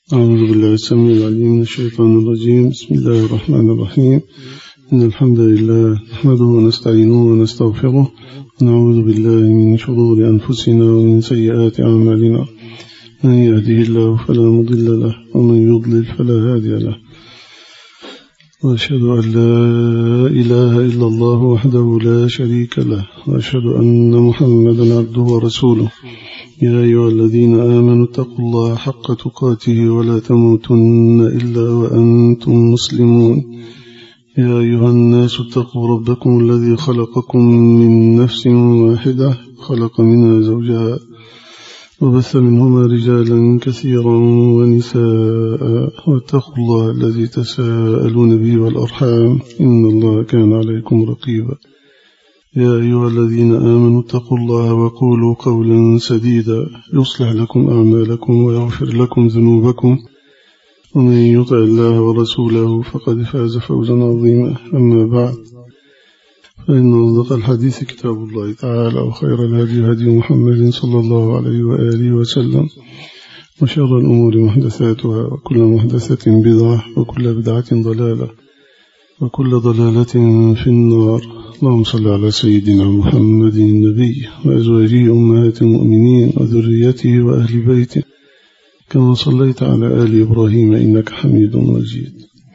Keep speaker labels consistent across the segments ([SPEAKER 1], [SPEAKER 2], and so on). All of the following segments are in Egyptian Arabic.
[SPEAKER 1] أعوذ بالله السميع العليم من الشيطان الرجيم بسم الله الرحمن الرحيم إن الحمد لله نحمده ونستعينه ونستغفره ونعوذ بالله من شرور أنفسنا ومن سيئات أعمالنا من يهده الله فلا مضل له ومن يضلل فلا هادي له وأشهد أن لا إله إلا الله وحده لا شريك له وأشهد أن محمدا عبده ورسوله يا أيها الذين آمنوا اتقوا الله حق تقاته ولا تموتن إلا وأنتم مسلمون يا أيها الناس اتقوا ربكم الذي خلقكم من نفس واحدة خلق منها زوجها وبث منهما رجالا كثيرا ونساء واتقوا الله الذي تساءلون به والأرحام إن الله كان عليكم رقيبا يا أيها الذين آمنوا اتقوا الله وقولوا قولا سديدا يصلح لكم أعمالكم ويغفر لكم ذنوبكم ومن يطع الله ورسوله فقد فاز فوزا عظيما أما بعد فإن أصدق الحديث كتاب الله تعالى وخير الهدي هدي محمد صلى الله عليه وآله وسلم وشر الأمور محدثاتها وكل محدثة بدعة وكل بدعة ضلالة وكل ضلالة في النار اللهم صل على سيدنا محمد النبي وأزواجه أمهات المؤمنين وذريته وأهل بيته كما صليت على آل إبراهيم إنك حميد مجيد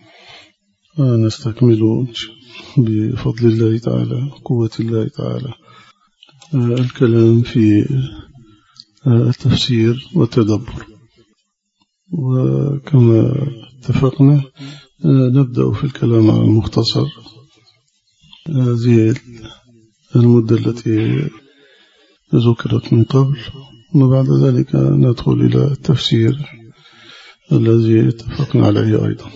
[SPEAKER 1] نستكمل بفضل الله تعالى قوة الله تعالى الكلام في التفسير والتدبر وكما اتفقنا نبدأ في الكلام عن المختصر هذه المدة التي ذكرت من قبل وبعد ذلك ندخل إلى التفسير الذي اتفقنا عليه أيضا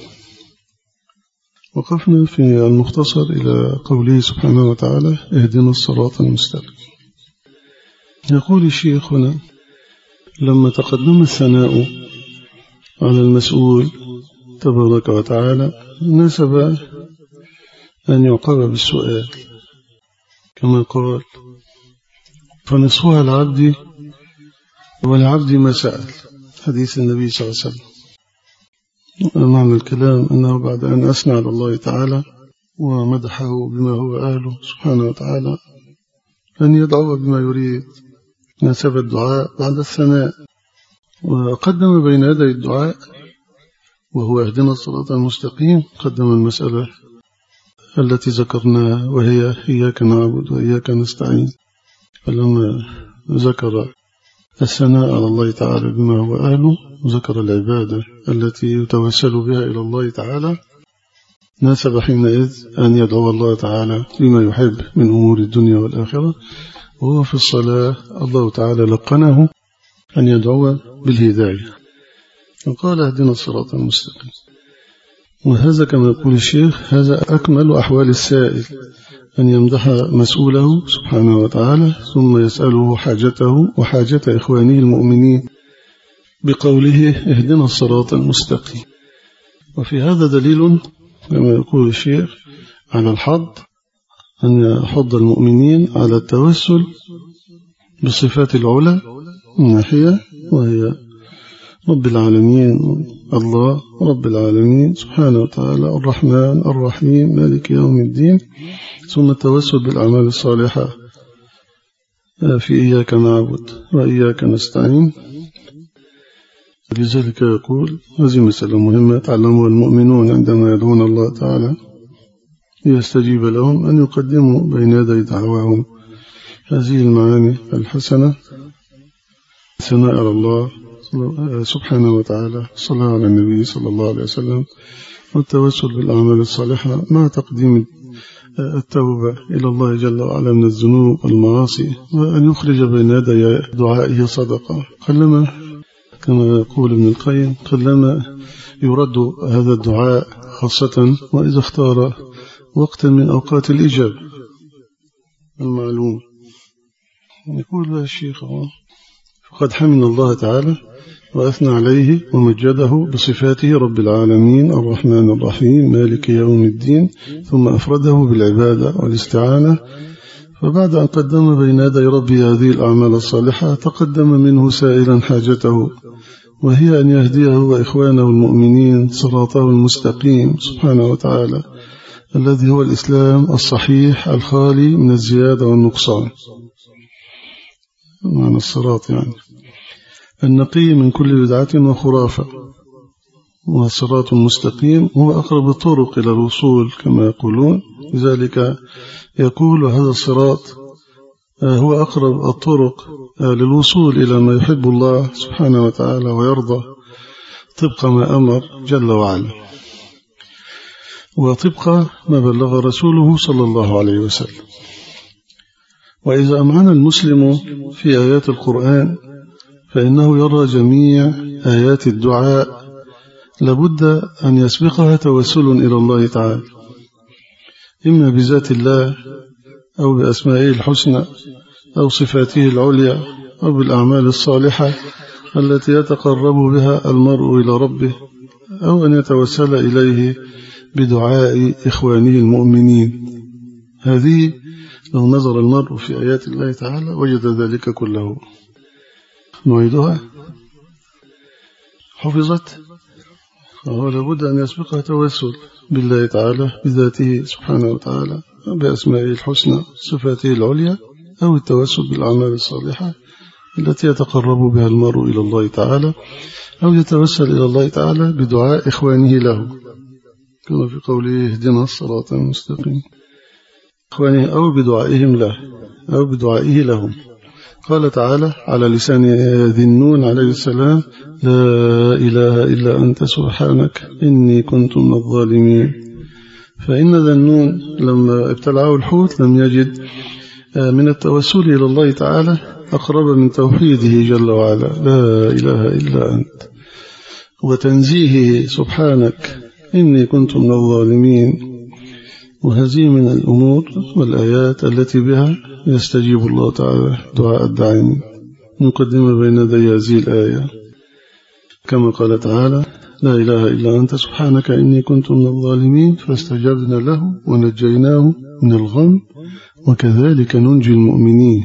[SPEAKER 1] وقفنا في المختصر إلى قوله سبحانه وتعالى اهدنا الصراط المستقيم يقول الشيخ هنا لما تقدم الثناء على المسؤول تبارك وتعالى نسب أن يعقب بالسؤال كما قال فنصفها العبد والعبد ما سأل حديث النبي صلى الله عليه وسلم معنى الكلام أنه بعد أن أثنى على الله تعالى ومدحه بما هو أهله سبحانه وتعالى أن يدعو بما يريد نسب الدعاء بعد الثناء وقدم بين يدي الدعاء وهو اهدنا الصراط المستقيم قدم المسألة التي ذكرناها وهي إياك نعبد وإياك نستعين فلما ذكر الثناء على الله تعالى بما هو أهله ذكر العبادة التي يتوسل بها إلى الله تعالى ناسب حينئذ أن يدعو الله تعالى لما يحب من أمور الدنيا والآخرة وهو في الصلاة الله تعالى لقنه أن يدعو بالهداية وقال اهدنا الصراط المستقيم وهذا كما يقول الشيخ هذا أكمل أحوال السائل أن يمدح مسؤوله سبحانه وتعالى ثم يسأله حاجته وحاجة إخوانه المؤمنين بقوله اهدنا الصراط المستقيم وفي هذا دليل كما يقول الشيخ على الحض أن يحض المؤمنين على التوسل بالصفات العلى من ناحية وهي رب العالمين الله رب العالمين سبحانه وتعالى الرحمن الرحيم مالك يوم الدين ثم التوسل بالأعمال الصالحة في إياك نعبد وإياك نستعين لذلك يقول هذه مسألة مهمة تعلمها المؤمنون عندما يدعون الله تعالى ليستجيب لهم أن يقدموا بين يدي دعواهم هذه المعاني الحسنة ثناء على الله سبحانه وتعالى الصلاة على النبي صلى الله عليه وسلم والتوسل بالأعمال الصالحة مع تقديم التوبة إلى الله جل وعلا من الذنوب والمعاصي وأن يخرج بين يدي دعائه صدقة قلما كما يقول ابن القيم قلما يرد هذا الدعاء خاصة وإذا اختار وقتا من أوقات الإجابة المعلوم يقول الشيخ فقد حمد الله تعالى وأثنى عليه ومجده بصفاته رب العالمين الرحمن الرحيم مالك يوم الدين ثم أفرده بالعبادة والاستعانة فبعد أن قدم بين يدي ربي هذه الأعمال الصالحة تقدم منه سائلا حاجته وهي أن يهديه وإخوانه المؤمنين صراطه المستقيم سبحانه وتعالى الذي هو الإسلام الصحيح الخالي من الزيادة والنقصان معنى الصراط يعني النقي من كل بدعة وخرافة والصراط المستقيم هو أقرب الطرق إلى الوصول كما يقولون لذلك يقول هذا الصراط هو أقرب الطرق للوصول إلى ما يحب الله سبحانه وتعالى ويرضى طبق ما أمر جل وعلا وطبق ما بلغ رسوله صلى الله عليه وسلم وإذا أمعن المسلم في آيات القرآن فإنه يرى جميع آيات الدعاء لابد أن يسبقها توسل إلى الله تعالى إما بذات الله أو بأسمائه الحسنى أو صفاته العليا أو بالأعمال الصالحة التي يتقرب بها المرء إلى ربه أو أن يتوسل إليه بدعاء إخوانه المؤمنين هذه لو نظر المرء في آيات الله تعالى وجد ذلك كله نعيدها حفظت وهو لابد أن يسبقها توسل بالله تعالى بذاته سبحانه وتعالى بأسمائه الحسنى صفاته العليا أو التوسل بالأعمال الصالحة التي يتقرب بها المرء إلى الله تعالى أو يتوسل إلى الله تعالى بدعاء إخوانه له كما في قوله اهدنا الصراط المستقيم إخوانه أو بدعائهم له أو بدعائه لهم قال تعالى على لسان ذي النون عليه السلام لا إله إلا أنت سبحانك إني كنت من الظالمين فإن ذا النون لما ابتلعه الحوت لم يجد من التوسل إلى الله تعالى أقرب من توحيده جل وعلا لا إله إلا أنت وتنزيهه سبحانك إني كنت من الظالمين وهذه من الأمور والآيات التي بها يستجيب الله تعالى دعاء الداعين نقدم بين يدي هذه الآية كما قال تعالى لا إله إلا أنت سبحانك إني كنت من الظالمين فاستجبنا له ونجيناه من الغم وكذلك ننجي المؤمنين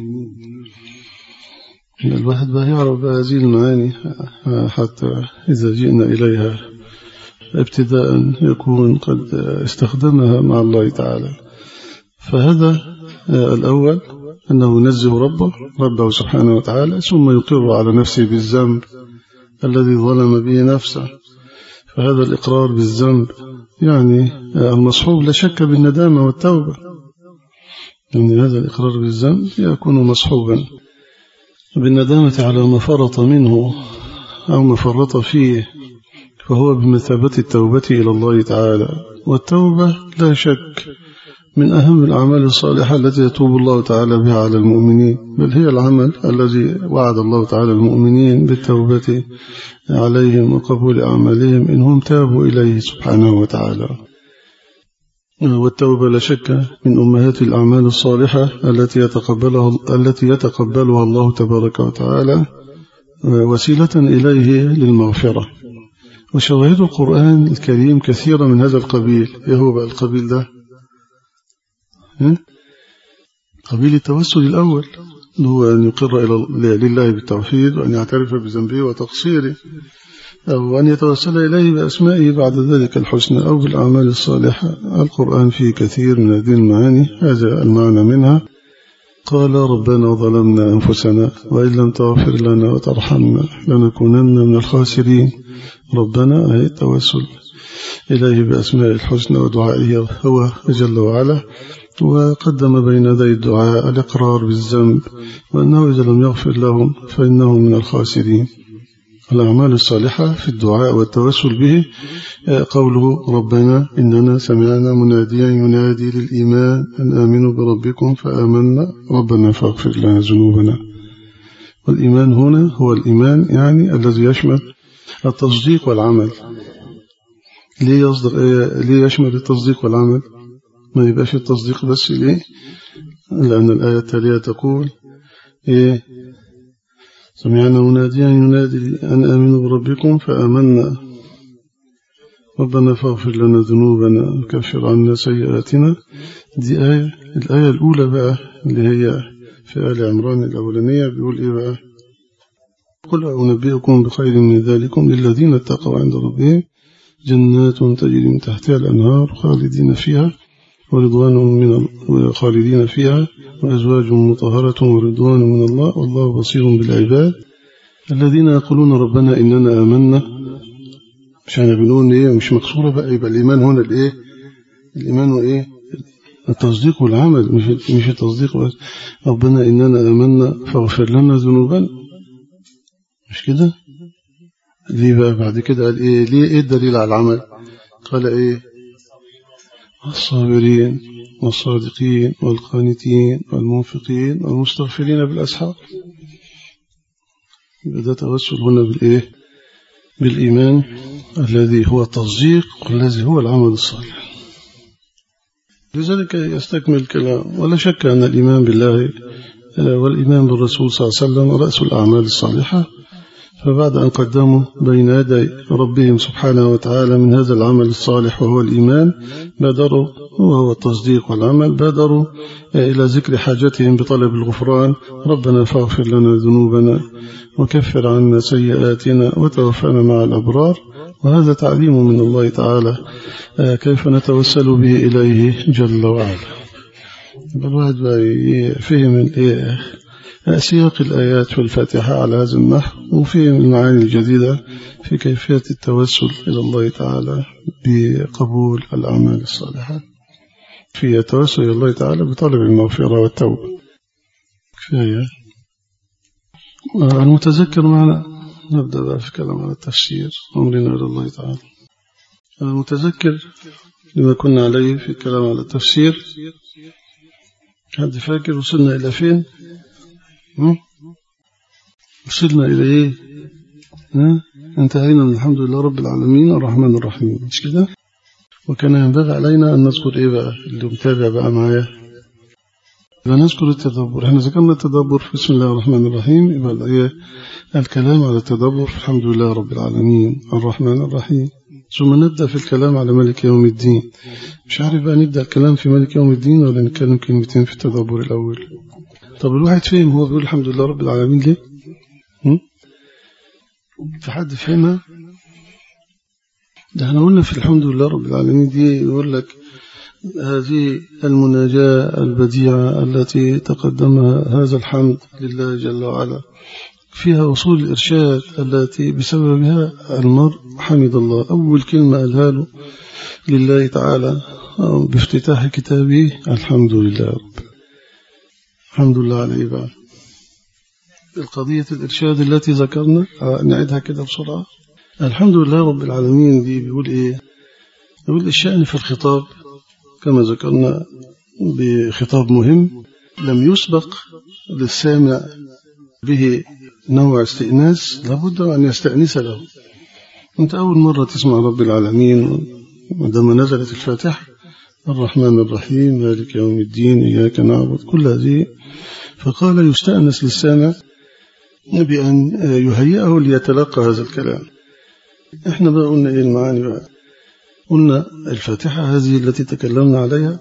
[SPEAKER 1] الواحد بقى يعرف هذه المعاني حتى إذا جئنا إليها ابتداء يكون قد استخدمها مع الله تعالى فهذا الأول أنه ينزه ربه ربه سبحانه وتعالى ثم يقر على نفسه بالذنب الذي ظلم به نفسه فهذا الإقرار بالذنب يعني المصحوب لا شك بالندامة والتوبة يعني هذا الإقرار بالذنب يكون مصحوبا بالندامة على ما فرط منه أو ما فرط فيه فهو بمثابة التوبة إلى الله تعالى والتوبة لا شك من أهم الأعمال الصالحة التي يتوب الله تعالى بها على المؤمنين بل هي العمل الذي وعد الله تعالى المؤمنين بالتوبة عليهم وقبول أعمالهم إنهم تابوا إليه سبحانه وتعالى والتوبة لا شك من أمهات الأعمال الصالحة التي يتقبلها التي يتقبلها الله تبارك وتعالى وسيلة إليه للمغفرة وشواهد القرآن الكريم كثيرة من هذا القبيل إيه هو بقى القبيل ده قبيل التوسل الأول هو أن يقر إلى لله بالتوحيد وأن يعترف بذنبه وتقصيره أو أن يتوسل إليه بأسمائه بعد ذلك الحسنى أو بالأعمال الصالحة القرآن فيه كثير من هذه المعاني هذا المعنى منها قال ربنا ظلمنا أنفسنا وإن لم تغفر لنا وترحمنا لنكونن من الخاسرين ربنا أي التوسل إليه بأسماء الحسنى ودعائه هو جل وعلا وقدم بين يدي الدعاء الإقرار بالذنب وأنه إذا لم يغفر لهم فإنه من الخاسرين الأعمال الصالحة في الدعاء والتوسل به قوله ربنا إننا سمعنا مناديا ينادي للإيمان أن آمنوا بربكم فآمنا ربنا فاغفر لنا ذنوبنا والإيمان هنا هو الإيمان يعني الذي يشمل التصديق والعمل ليه, يصدق ليه يشمل التصديق والعمل ما يبقاش التصديق بس ليه لأن الآية التالية تقول إيه سمعنا مناديا ينادي أن آمنوا بربكم فآمنا ربنا فاغفر لنا ذنوبنا وكفر عنا سيئاتنا دي آية الآية الأولى بقى اللي هي في آل عمران الأولانية بيقول إيه بقى قل أنبئكم بخير من ذلكم للذين اتقوا عند ربهم جنات تجري من تحتها الأنهار خالدين فيها ورضوان من خالدين فيها وأزواج مطهرة ورضوان من الله والله بصير بالعباد الذين يقولون ربنا إننا آمنا مش احنا بنقول ايه مش مكسوره بقى يبقى الايمان هنا الايه الايمان وايه التصديق والعمل مش مش التصديق بس ربنا اننا امنا فاغفر لنا ذنوبنا مش كده ليه بقى بعد كده قال ايه ليه ايه الدليل على العمل قال ايه الصابرين والصادقين والقانتين والمنفقين والمستغفرين بالاسحار يبقى ده توسل هنا بالايه بالإيمان الذي هو التصديق والذي هو العمل الصالح لذلك يستكمل الكلام ولا شك أن الإيمان بالله والإيمان بالرسول صلى الله عليه وسلم رأس الأعمال الصالحة فبعد أن قدموا بين يدي ربهم سبحانه وتعالى من هذا العمل الصالح وهو الإيمان بادروا وهو التصديق والعمل بادروا إلى ذكر حاجتهم بطلب الغفران ربنا فاغفر لنا ذنوبنا وكفر عنا سيئاتنا وتوفنا مع الأبرار وهذا تعليم من الله تعالى كيف نتوسل به إليه جل وعلا الواحد فهم سياق الآيات في الفاتحة على هذا النحو وفهم المعاني الجديدة في كيفية التوسل إلى الله تعالى بقبول الأعمال الصالحة في التوسل إلى الله تعالى بطلب المغفرة والتوبة كفاية المتذكر معنا نبدأ بقى في كلام على التفسير أمرنا إلى الله تعالى المتذكر لما كنا عليه في الكلام على التفسير حد فاكر وصلنا إلى فين وصلنا إلى إيه ها؟ انتهينا من الحمد لله رب العالمين الرحمن الرحيم مش كده وكان ينبغي علينا أن نذكر إيه بقى اللي متابع بقى معايا يبقى نذكر التدبر احنا ذكرنا التدبر في بسم الله الرحمن الرحيم يبقى ايه الكلام على التدبر في الحمد لله رب العالمين الرحمن الرحيم ثم نبدأ في الكلام على ملك يوم الدين مش عارف بقى نبدأ الكلام في ملك يوم الدين ولا نتكلم كلمتين في التدبر الأول طب الواحد فهم هو بيقول الحمد لله رب العالمين ليه هم؟ في حد فهمها ده احنا قلنا في الحمد لله رب العالمين دي يقول لك هذه المناجاة البديعة التي تقدمها هذا الحمد لله جل وعلا فيها وصول الإرشاد التي بسببها المرء حمد الله أول كلمة قالها له لله تعالى بافتتاح كتابه الحمد لله رب الحمد لله عليه بقى القضية الإرشاد التي ذكرنا نعيدها كده بسرعة الحمد لله رب العالمين دي بيقول إيه يقول الشأن في الخطاب كما ذكرنا بخطاب مهم لم يسبق للسامع به نوع استئناس لابد أن يستأنس له أنت أول مرة تسمع رب العالمين عندما نزلت الفاتحة الرحمن الرحيم مالك يوم الدين إياك نعبد كل هذه فقال يستأنس للسامع بأن يهيئه ليتلقى هذا الكلام احنا بقى قلنا ايه المعاني بقى قلنا الفاتحة هذه التي تكلمنا عليها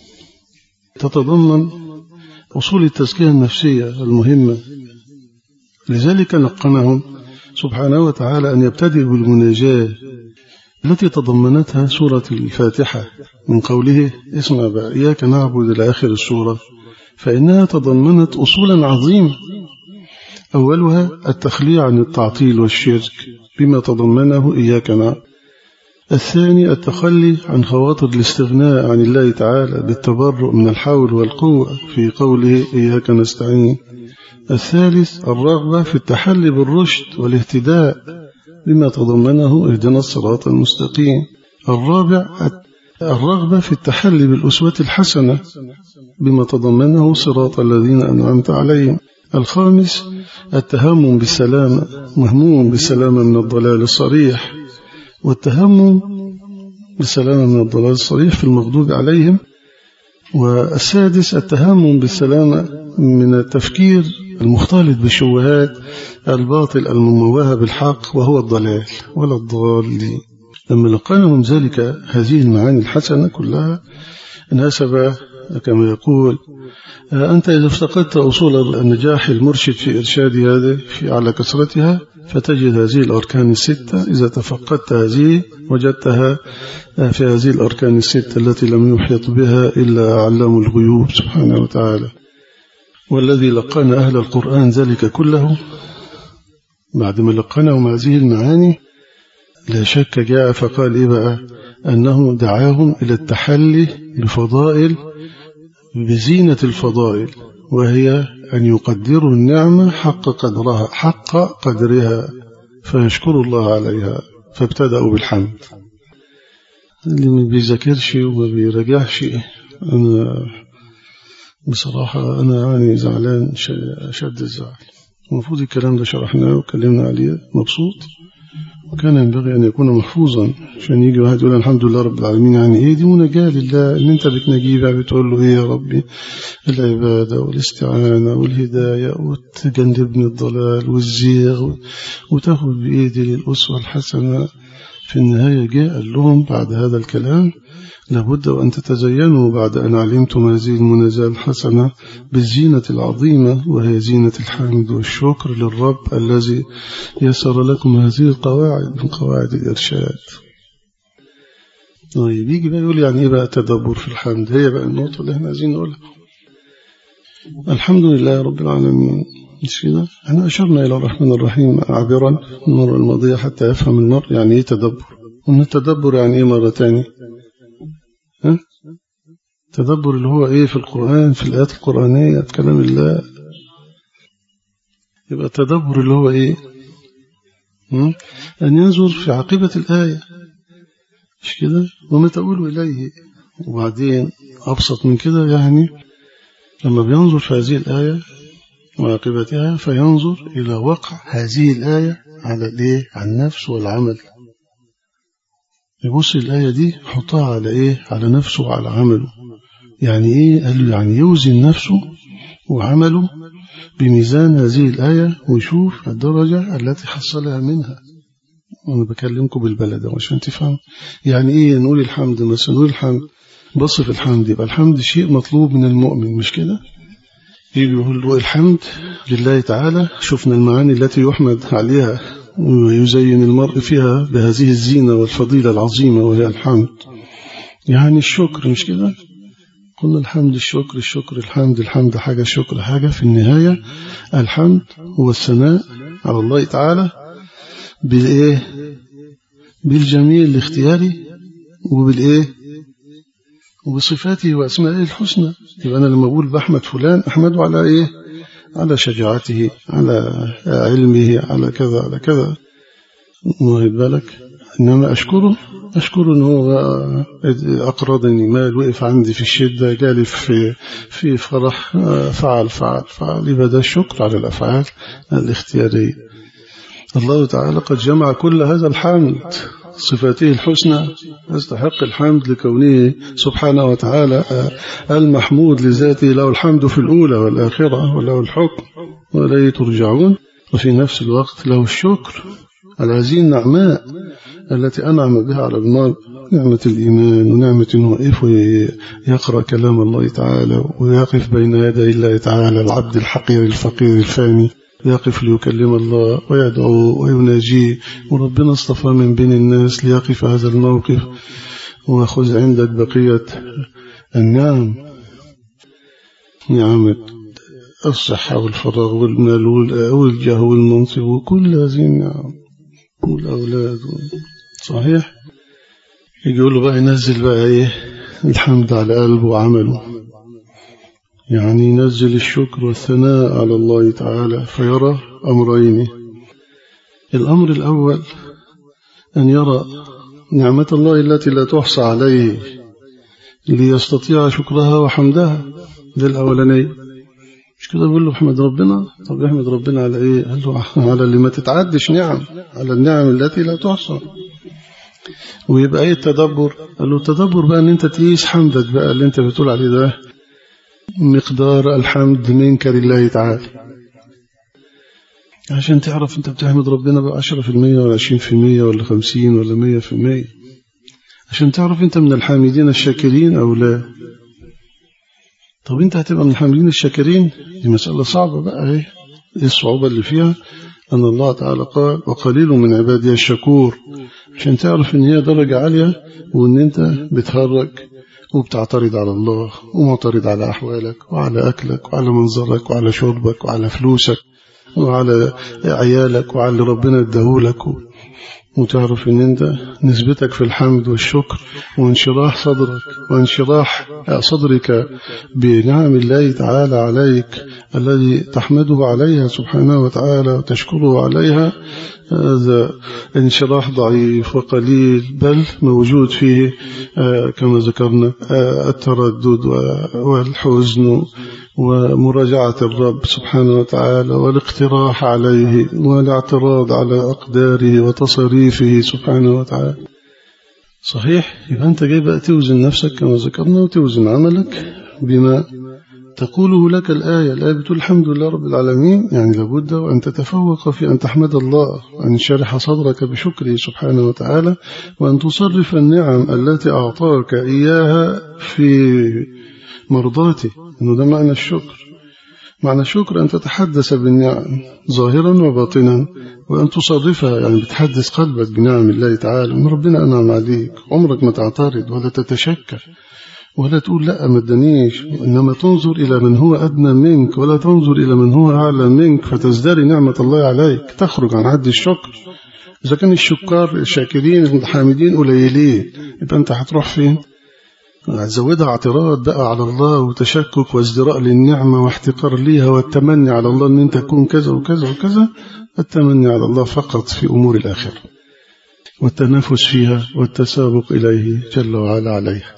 [SPEAKER 1] تتضمن أصول التزكية النفسية المهمة لذلك نقنهم سبحانه وتعالى أن يبتدئ بالمناجاة التي تضمنتها سورة الفاتحة من قوله اسمع بقى إياك نعبد إلى آخر السورة فإنها تضمنت أصولا عظيمة أولها التخليع عن التعطيل والشرك بما تضمنه إياك نعبد الثاني التخلي عن خواطر الاستغناء عن الله تعالى بالتبرؤ من الحول والقوة في قوله إياك نستعين الثالث الرغبة في التحلي بالرشد والاهتداء بما تضمنه اهدنا الصراط المستقيم الرابع الرغبة في التحلي بالأسوة الحسنة بما تضمنه صراط الذين أنعمت عليهم الخامس التهمم بالسلامة مهموم بالسلامة من الضلال الصريح والتهمم بالسلامة من الضلال الصريح في المغضوب عليهم والسادس التهمم بالسلامة من التفكير المختلط بالشبهات الباطل المموهة بالحق وهو الضلال ولا الضالين لما لقانا من ذلك هذه المعاني الحسنة كلها ناسب كما يقول أنت إذا افتقدت أصول النجاح المرشد في إرشاد هذا في على كثرتها فتجد هذه الأركان الستة إذا تفقدت هذه وجدتها في هذه الأركان الستة التي لم يحيط بها إلا علام الغيوب سبحانه وتعالى والذي لقن أهل القرآن ذلك كله بعد ما لقنهم هذه المعاني لا شك جاء فقال إيه بقى أنه دعاهم إلى التحلي بفضائل بزينة الفضائل وهي أن يقدروا النعمة حق قدرها حق قدرها فيشكروا الله عليها فابتدأوا بالحمد اللي ما بيذاكرش وما بيراجعش أنا بصراحة أنا يعني زعلان أشد الزعل المفروض الكلام ده شرحناه وكلمنا عليه مبسوط وكان ينبغي أن يكون محفوظا عشان يجي واحد يقول الحمد لله رب العالمين يعني إيه دي مناجاة لله إن أنت بتناجيه بقى بتقول له إيه يا ربي العبادة والاستعانة والهداية وتجنبني الضلال والزيغ وتاخد بإيدي للأسوة الحسنة في النهاية جاء قال لهم بعد هذا الكلام لابد وأن تتزينوا بعد أن علمتم هذه المنازلة الحسنة بالزينة العظيمة وهي زينة الحمد والشكر للرب الذي يسر لكم هذه القواعد من قواعد الإرشاد طيب يجي بقى يقول يعني إيه بقى تدبر في الحمد هي بقى النقطة اللي احنا عايزين نقولها الحمد لله رب العالمين مش كده احنا أشرنا إلى الرحمن الرحيم عابرا المرة الماضية حتى يفهم المرء يعني إيه تدبر ومن التدبر يعني إيه مرة تاني ها؟ تدبر اللي هو إيه في القرآن في الآيات القرآنية في كلام الله يبقى التدبر اللي هو إيه م? أن ينظر في عاقبة الآية مش كده وما تقول إليه وبعدين أبسط من كده يعني لما بينظر في هذه الآية وعاقبتها فينظر إلى وقع هذه الآية على الإيه على النفس والعمل يبص الآية دي حطها على إيه على نفسه وعلى عمله يعني إيه قال له يعني يوزن نفسه وعمله بميزان هذه الآية ويشوف الدرجة التي حصلها منها وأنا بكلمكم بالبلد عشان تفهم يعني إيه نقول الحمد مثلا نقول الحمد بص في الحمد يبقى الحمد شيء مطلوب من المؤمن مش كده يجي يقول له الحمد لله تعالى شفنا المعاني التي يحمد عليها ويزين المرء فيها بهذه الزينة والفضيلة العظيمة وهي الحمد يعني الشكر مش كده قلنا الحمد الشكر الشكر الحمد الحمد حاجة الشكر حاجة في النهاية الحمد هو الثناء على الله تعالى بالإيه بالجميل الاختياري وبالإيه وبصفاته وأسمائه الحسنى يبقى أنا لما أقول بحمد فلان أحمده على إيه على شجاعته على علمه على كذا على كذا واخد بالك إنما أشكره أشكره إن هو أقرضني مال وقف عندي في الشدة جالي في في فرح فعل فعل فعل يبقى ده الشكر على الأفعال الاختيارية الله تعالى قد جمع كل هذا الحمد صفاته الحسنى يستحق الحمد لكونه سبحانه وتعالى المحمود لذاته له الحمد في الأولى والآخرة وله الحكم وإليه ترجعون وفي نفس الوقت له الشكر على هذه النعماء التي أنعم بها على المرء نعمة الإيمان ونعمة أنه يقف ويقرأ كلام الله تعالى ويقف بين يدي الله تعالى العبد الحقير الفقير الفاني يقف ليكلم الله ويدعو ويناجيه وربنا اصطفى من بين الناس ليقف هذا الموقف وخذ عندك بقية النعم نعمة الصحة والفراغ والمال والجاه والمنصب وكل هذه النعم والأولاد صحيح يقول له بقى ينزل بقى ايه الحمد على قلبه وعمله يعني ينزل الشكر والثناء على الله تعالى فيرى أمرين الأمر الأول أن يرى نعمة الله التي لا تحصى عليه ليستطيع شكرها وحمدها ده الأولانية مش كده بيقول له احمد ربنا طب احمد ربنا على ايه قال له على اللي ما تتعدش نعم على النعم التي لا تحصى ويبقى ايه التدبر قال له التدبر بقى ان انت تقيس حمدك بقى اللي انت بتقول عليه ده مقدار الحمد منك لله تعالى عشان تعرف انت بتحمد ربنا بقى 10% ولا 20% ولا 50 ولا 100% عشان تعرف انت من الحامدين الشاكرين او لا طب انت هتبقى من الحاملين الشاكرين دي مسألة صعبة بقى ايه ايه الصعوبة اللي فيها أن الله تعالى قال وقليل من عبادي الشكور عشان تعرف ان هي درجة عالية وان انت بتهرج وبتعترض على الله ومعترض على أحوالك وعلى أكلك وعلى منظرك وعلى شربك وعلى فلوسك وعلى عيالك وعلى اللي ربنا اداهولك وتعرف ان انت نسبتك في الحمد والشكر وانشراح صدرك وانشراح صدرك بنعم الله تعالى عليك الذي تحمده عليها سبحانه وتعالى وتشكره عليها هذا انشراح ضعيف وقليل بل موجود فيه كما ذكرنا التردد والحزن ومراجعة الرب سبحانه وتعالى والاقتراح عليه والاعتراض على أقداره وتصريفه سبحانه وتعالى صحيح يبقى أنت جاي بقى توزن نفسك كما ذكرنا وتوزن عملك بما تقوله لك الآية الآية بتقول الحمد لله رب العالمين يعني لابد وأن تتفوق في أن تحمد الله وأن شرح صدرك بشكره سبحانه وتعالى وأن تصرف النعم التي أعطاك إياها في مرضاته إنه ده معنى الشكر معنى الشكر أن تتحدث بالنعم ظاهرا وباطنا وأن تصرفها يعني بتحدث قلبك بنعم الله تعالى أن ربنا أنعم عليك عمرك ما تعترض ولا تتشكى ولا تقول لا ما ادانيش إنما تنظر إلى من هو أدنى منك ولا تنظر إلى من هو أعلى منك فتزدري نعمة الله عليك تخرج عن حد الشكر إذا كان الشكار الشاكرين الحامدين قليلين يبقى أنت هتروح فين زودها اعتراض بقى على الله وتشكك وازدراء للنعمة واحتقار ليها والتمني على الله أن أنت تكون كذا وكذا وكذا التمني على الله فقط في أمور الآخرة والتنافس فيها والتسابق إليه جل وعلا عليها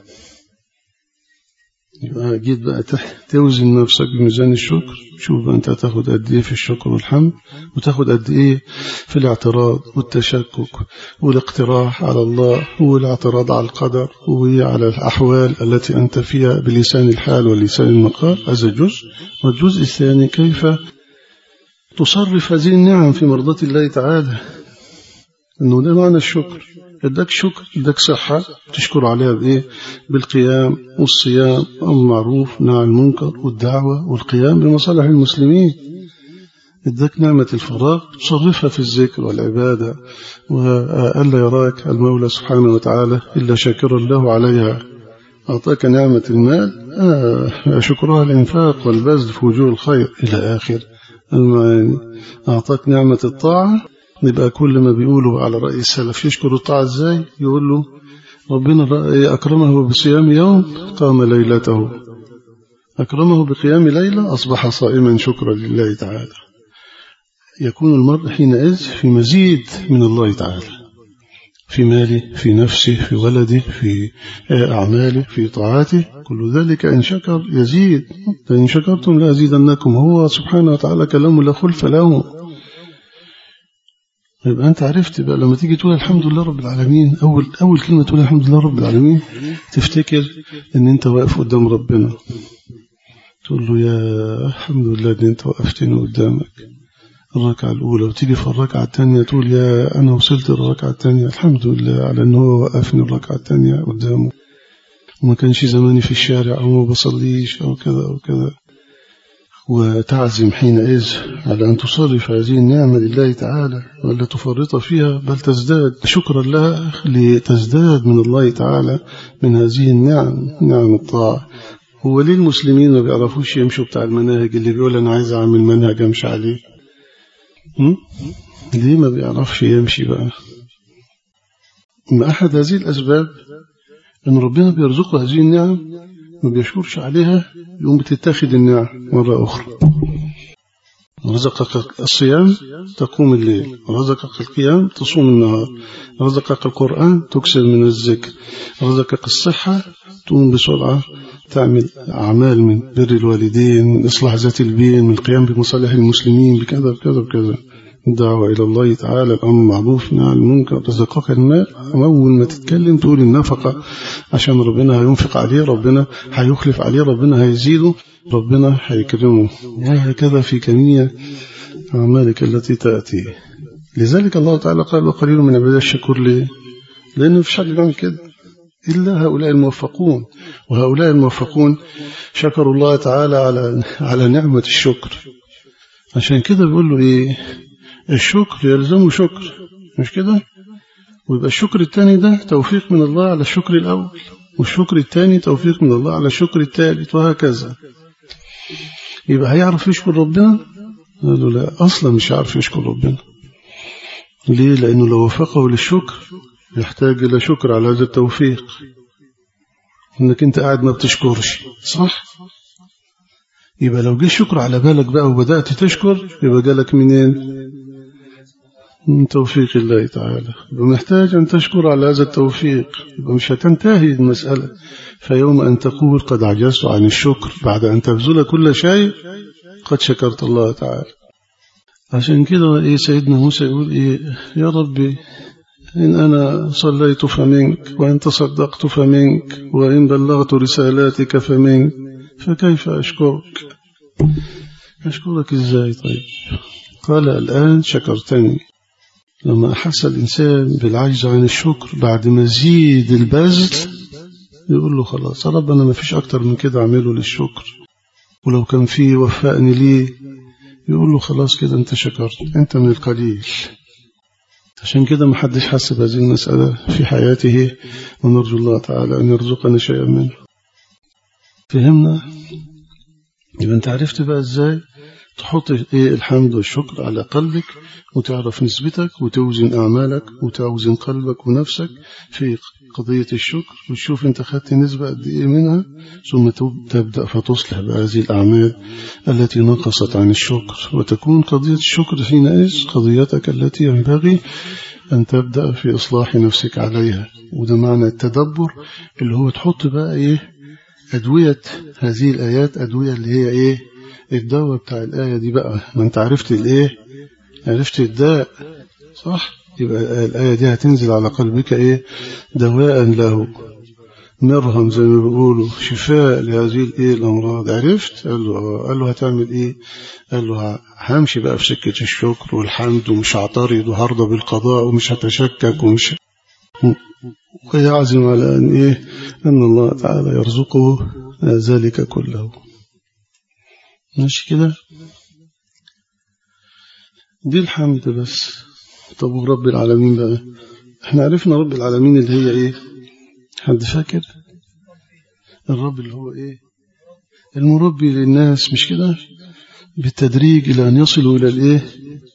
[SPEAKER 1] يبقى جيت بقى توزن نفسك بميزان الشكر شوف أنت تاخد قد إيه في الشكر والحمد وتاخد قد إيه في الاعتراض والتشكك والاقتراح على الله والاعتراض على القدر وعلى الأحوال التي أنت فيها بلسان الحال ولسان المقال هذا جزء والجزء الثاني كيف تصرف هذه النعم في مرضاة الله تعالى أنه ده معنى الشكر اداك شكر اداك صحة تشكر عليها بإيه بالقيام والصيام والمعروف نهى المنكر والدعوة والقيام بمصالح المسلمين اداك نعمة الفراغ تصرفها في الذكر والعبادة وألا يراك المولى سبحانه وتعالى إلا شاكرا له عليها أعطاك نعمة المال آه شكرها الإنفاق والبذل في وجوه الخير إلى آخر المعاني أعطاك نعمة الطاعة نبقى كل ما بيقولوا على رأي السلف يشكر الطاعة ازاي يقول له ربنا أكرمه بصيام يوم قام ليلته أكرمه بقيام ليلة أصبح صائما شكرا لله تعالى يكون المرء حينئذ في مزيد من الله تعالى في ماله في نفسه في ولده في أعماله في طاعاته كل ذلك إن شكر يزيد فإن شكرتم لأزيدنكم هو سبحانه وتعالى كلام لا خلف له يبقى أنت عرفت بقى لما تيجي تقول الحمد لله رب العالمين أول أول كلمة تقول الحمد لله رب العالمين تفتكر إن أنت واقف قدام ربنا تقول له يا الحمد لله إن أنت وقفتني قدامك الركعة الأولى وتيجي في الركعة الثانية تقول يا أنا وصلت الركعة الثانية الحمد لله على أنه هو وقفني الركعة الثانية قدامه وما كانش زماني في الشارع أو ما بصليش أو كذا أو كذا وتعزم حينئذ على أن تصرف هذه النعمة لله تعالى ولا تفرط فيها بل تزداد شكرا لها لتزداد من الله تعالى من هذه النعم نعم الطاعة هو ليه المسلمين ما بيعرفوش يمشوا بتاع المناهج اللي بيقول أنا عايز أعمل منهج أمشي عليه م? ليه ما بيعرفش يمشي بقى ما أحد هذه الأسباب أن ربنا بيرزقه هذه النعم ما بيشكرش عليها يقوم بتتاخد النعم مرة أخرى رزقك الصيام تقوم الليل رزقك القيام تصوم النهار رزقك القرآن تكسر من الذكر رزقك الصحة تقوم بسرعة تعمل أعمال من بر الوالدين من إصلاح ذات البين من القيام بمصالح المسلمين بكذا بكذا بكذا الدعوة إلى الله تعالى الأمر معروف نهى المنكر رزقك المال أول ما تتكلم تقول النفقة عشان ربنا هينفق عليه ربنا هيخلف عليه ربنا هيزيده ربنا هيكرمه وهكذا في جميع أعمالك التي تأتي لذلك الله تعالى قال وقليل من عباد الشكور ليه لأنه مفيش حد بيعمل كده إلا هؤلاء الموفقون وهؤلاء الموفقون شكروا الله تعالى على على نعمة الشكر عشان كده بيقول له إيه الشكر يلزمه شكر مش كده ويبقى الشكر الثاني ده توفيق من الله على الشكر الأول والشكر الثاني توفيق من الله على الشكر الثالث وهكذا يبقى هيعرف يشكر ربنا قالوا لا أصلا مش عارف يشكر ربنا ليه لأنه لو وفقه للشكر يحتاج إلى شكر على هذا التوفيق إنك أنت قاعد ما بتشكرش صح يبقى لو جه الشكر على بالك بقى وبدأت تشكر يبقى جالك منين من توفيق الله تعالى يبقى محتاج أن تشكر على هذا التوفيق يبقى مش هتنتهي المسألة فيوم أن تقول قد عجزت عن الشكر بعد أن تبذل كل شيء قد شكرت الله تعالى عشان كده إيه سيدنا موسى يقول إيه يا ربي إن أنا صليت فمنك وإن تصدقت فمنك وإن بلغت رسالاتك فمنك فكيف أشكرك أشكرك إزاي طيب قال الآن شكرتني لما أحس الإنسان بالعجز عن الشكر بعد مزيد البذل يقول له خلاص رب أنا ما فيش أكتر من كده أعمله للشكر ولو كان فيه وفقني ليه يقول له خلاص كده أنت شكرت أنت من القليل عشان كده ما حدش حس بهذه المسألة في حياته ونرجو الله تعالى أن يرزقنا شيئا منه فهمنا يبقى أنت عرفت بقى إزاي تحط إيه الحمد والشكر على قلبك وتعرف نسبتك وتوزن أعمالك وتوزن قلبك ونفسك في قضية الشكر وتشوف أنت خدت نسبة قد إيه منها ثم تبدأ فتصلح بهذه الأعمال التي نقصت عن الشكر وتكون قضية الشكر حينئذ قضيتك التي ينبغي أن تبدأ في إصلاح نفسك عليها وده معنى التدبر اللي هو تحط بقى إيه أدوية هذه الآيات أدوية اللي هي إيه الدواء بتاع الآية دي بقى ما أنت عرفت الإيه عرفت الداء صح يبقى الآية دي هتنزل على قلبك إيه دواء له مرهم زي ما بيقولوا شفاء لهذه الإيه الأمراض عرفت قال له قال له هتعمل إيه قال له همشي بقى في سكة الشكر والحمد ومش هعترض وهرضى بالقضاء ومش هتشكك ومش ويعزم على أن إيه أن الله تعالى يرزقه ذلك كله ماشي كده دي الحمد بس طب ورب العالمين بقى احنا عرفنا رب العالمين اللي هي ايه حد فاكر الرب اللي هو ايه المربي للناس مش كده بالتدريج الى ان يصلوا الى الايه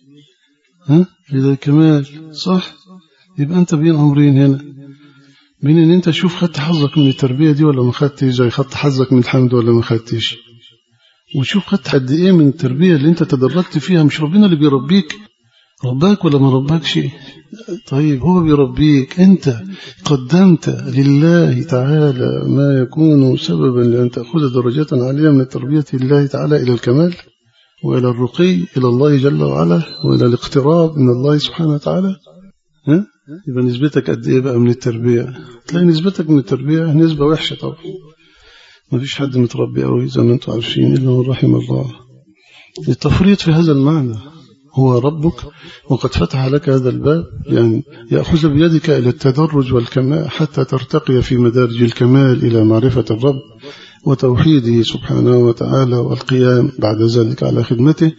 [SPEAKER 1] ها الى الكمال صح يبقى انت بين امرين هنا بين ان انت تشوف خدت حظك من التربيه دي ولا ما خدتش زي خدت حظك من الحمد ولا ما خدتش وشوف خدت قد ايه من التربيه اللي انت تدرجت فيها مش ربنا اللي بيربيك رباك ولا ما رباكش طيب هو بيربيك انت قدمت لله تعالى ما يكون سببا لان تاخذ درجات عاليه من التربيه لله تعالى الى الكمال والى الرقي الى الله جل وعلا والى الاقتراب من الله سبحانه وتعالى ها يبقى نسبتك قد ايه بقى من التربيه تلاقي نسبتك من التربيه نسبه وحشه طبعا ما فيش حد متربي قوي زي ما انتم عارفين الا من رحم الله التفريط في هذا المعنى هو ربك وقد فتح لك هذا الباب يعني يأخذ بيدك إلى التدرج والكمال حتى ترتقي في مدارج الكمال إلى معرفة الرب وتوحيده سبحانه وتعالى والقيام بعد ذلك على خدمته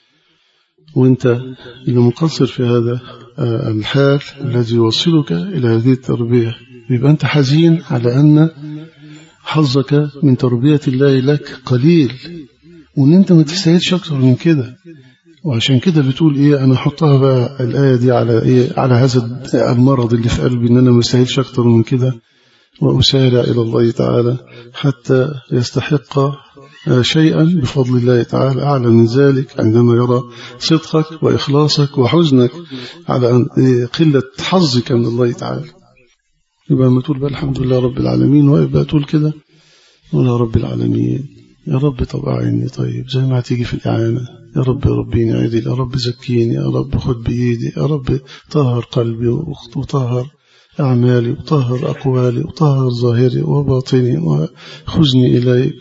[SPEAKER 1] وانت اللي مقصر في هذا الحال الذي يوصلك إلى هذه التربية يبقى أنت حزين على أن حظك من تربية الله لك قليل وان انت ما تستاهلش اكتر من كده وعشان كده بتقول ايه انا احطها بقى الايه دي على ايه على هذا المرض اللي في قلبي ان انا ما استاهلش اكتر من كده واسارع الى الله تعالى حتى يستحق شيئا بفضل الله تعالى اعلى من ذلك عندما يرى صدقك واخلاصك وحزنك على قله حظك من الله تعالى يبقى ما تقول بقى الحمد لله رب العالمين ويبقى تقول كده ولا رب العالمين يا رب طب أعني طيب زي ما هتيجي في الإعانة يا رب ربيني عدل يا رب زكيني يا رب خد بإيدي يا رب طهر قلبي وطهر أعمالي وطهر أقوالي وطهر ظاهري وباطني وخذني إليك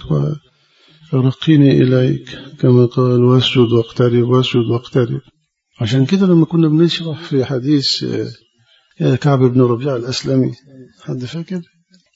[SPEAKER 1] ورقيني إليك كما قال واسجد واقترب واسجد واقترب عشان كده لما كنا بنشرح في حديث كعب بن ربيع الأسلمي حد فاكر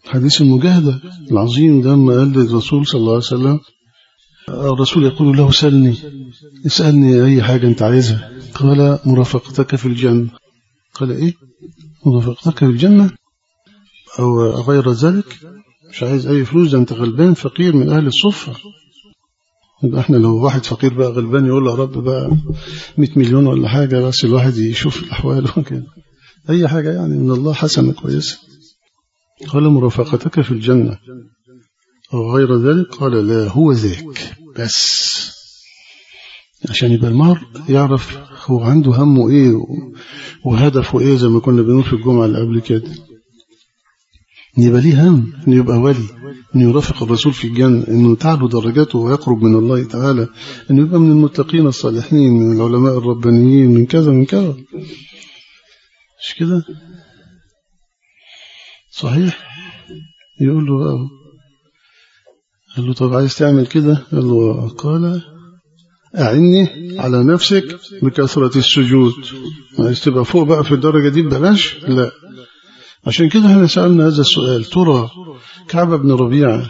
[SPEAKER 1] حديث المجاهدة العظيم ده لما قال للرسول صلى الله عليه وسلم الرسول يقول له سلني اسألني أي حاجة أنت عايزها قال مرافقتك في الجنة قال إيه مرافقتك في الجنة أو غير ذلك مش عايز أي فلوس ده أنت غلبان فقير من أهل الصفة يبقى احنا لو واحد فقير بقى غلبان يقول له رب بقى 100 مليون ولا حاجة بس الواحد يشوف الأحوال وكده أي حاجة يعني من الله حسنة كويسة قال مرافقتك في الجنة أو غير ذلك قال لا هو ذاك بس عشان يبقى المرء يعرف هو عنده همه ايه وهدفه ايه زي ما كنا بنقول في الجمعة اللي قبل كده يبقى ليه هم انه يبقى ولي انه يرافق الرسول في الجنة انه تعلو درجاته ويقرب من الله تعالى انه يبقى من المتقين الصالحين من العلماء الربانيين من كذا من كذا مش كده صحيح يقول له بقى قال له طب عايز تعمل كده قال له قال أعني على نفسك بكثرة السجود عايز تبقى فوق بقى في الدرجة دي ببلاش لا عشان كده احنا سألنا هذا السؤال ترى كعب بن ربيعة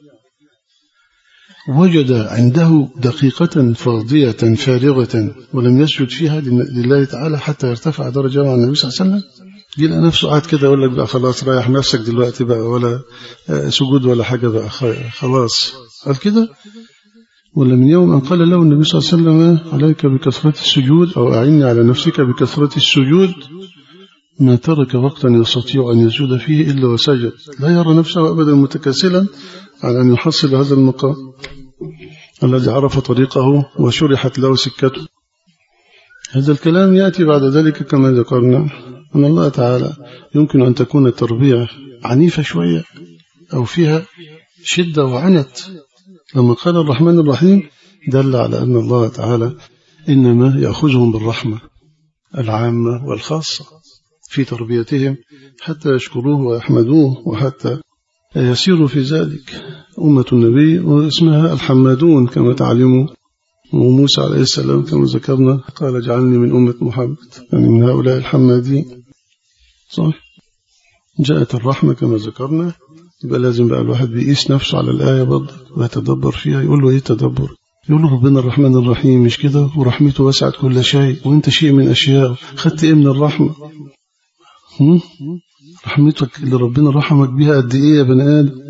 [SPEAKER 1] وجد عنده دقيقة فاضية فارغة ولم يسجد فيها لله تعالى حتى يرتفع درجة مع النبي صلى الله عليه وسلم يلاقي نفسه قاعد كده يقول لك بقى خلاص رايح نفسك دلوقتي بقى ولا سجود ولا حاجة بقى خلاص قال كده ولا من يوم أن قال له النبي صلى الله عليه وسلم عليك بكثرة السجود أو أعني على نفسك بكثرة السجود ما ترك وقتا يستطيع أن يسجد فيه إلا وسجد لا يرى نفسه أبدا متكاسلا على أن يحصل هذا المقام الذي عرف طريقه وشرحت له سكته هذا الكلام يأتي بعد ذلك كما ذكرنا أن الله تعالى يمكن أن تكون التربية عنيفة شوية أو فيها شدة وعنت لما قال الرحمن الرحيم دل على أن الله تعالى إنما يأخذهم بالرحمة العامة والخاصة في تربيتهم حتى يشكروه ويحمدوه وحتى يسيروا في ذلك أمة النبي واسمها الحمادون كما تعلموا وموسى عليه السلام كما ذكرنا قال اجعلني من أمة محمد يعني من هؤلاء الحمادين صح جاءت الرحمة كما ذكرنا يبقى لازم بقى الواحد بيقيس نفسه على الآية برضه ويتدبر فيها يقول له ايه تدبر يقول له ربنا الرحمن الرحيم مش كده ورحمته وسعت كل شيء وانت شيء من أشياء خدت ايه من الرحمة هم؟ رحمتك اللي ربنا رحمك بيها قد ايه يا بني آدم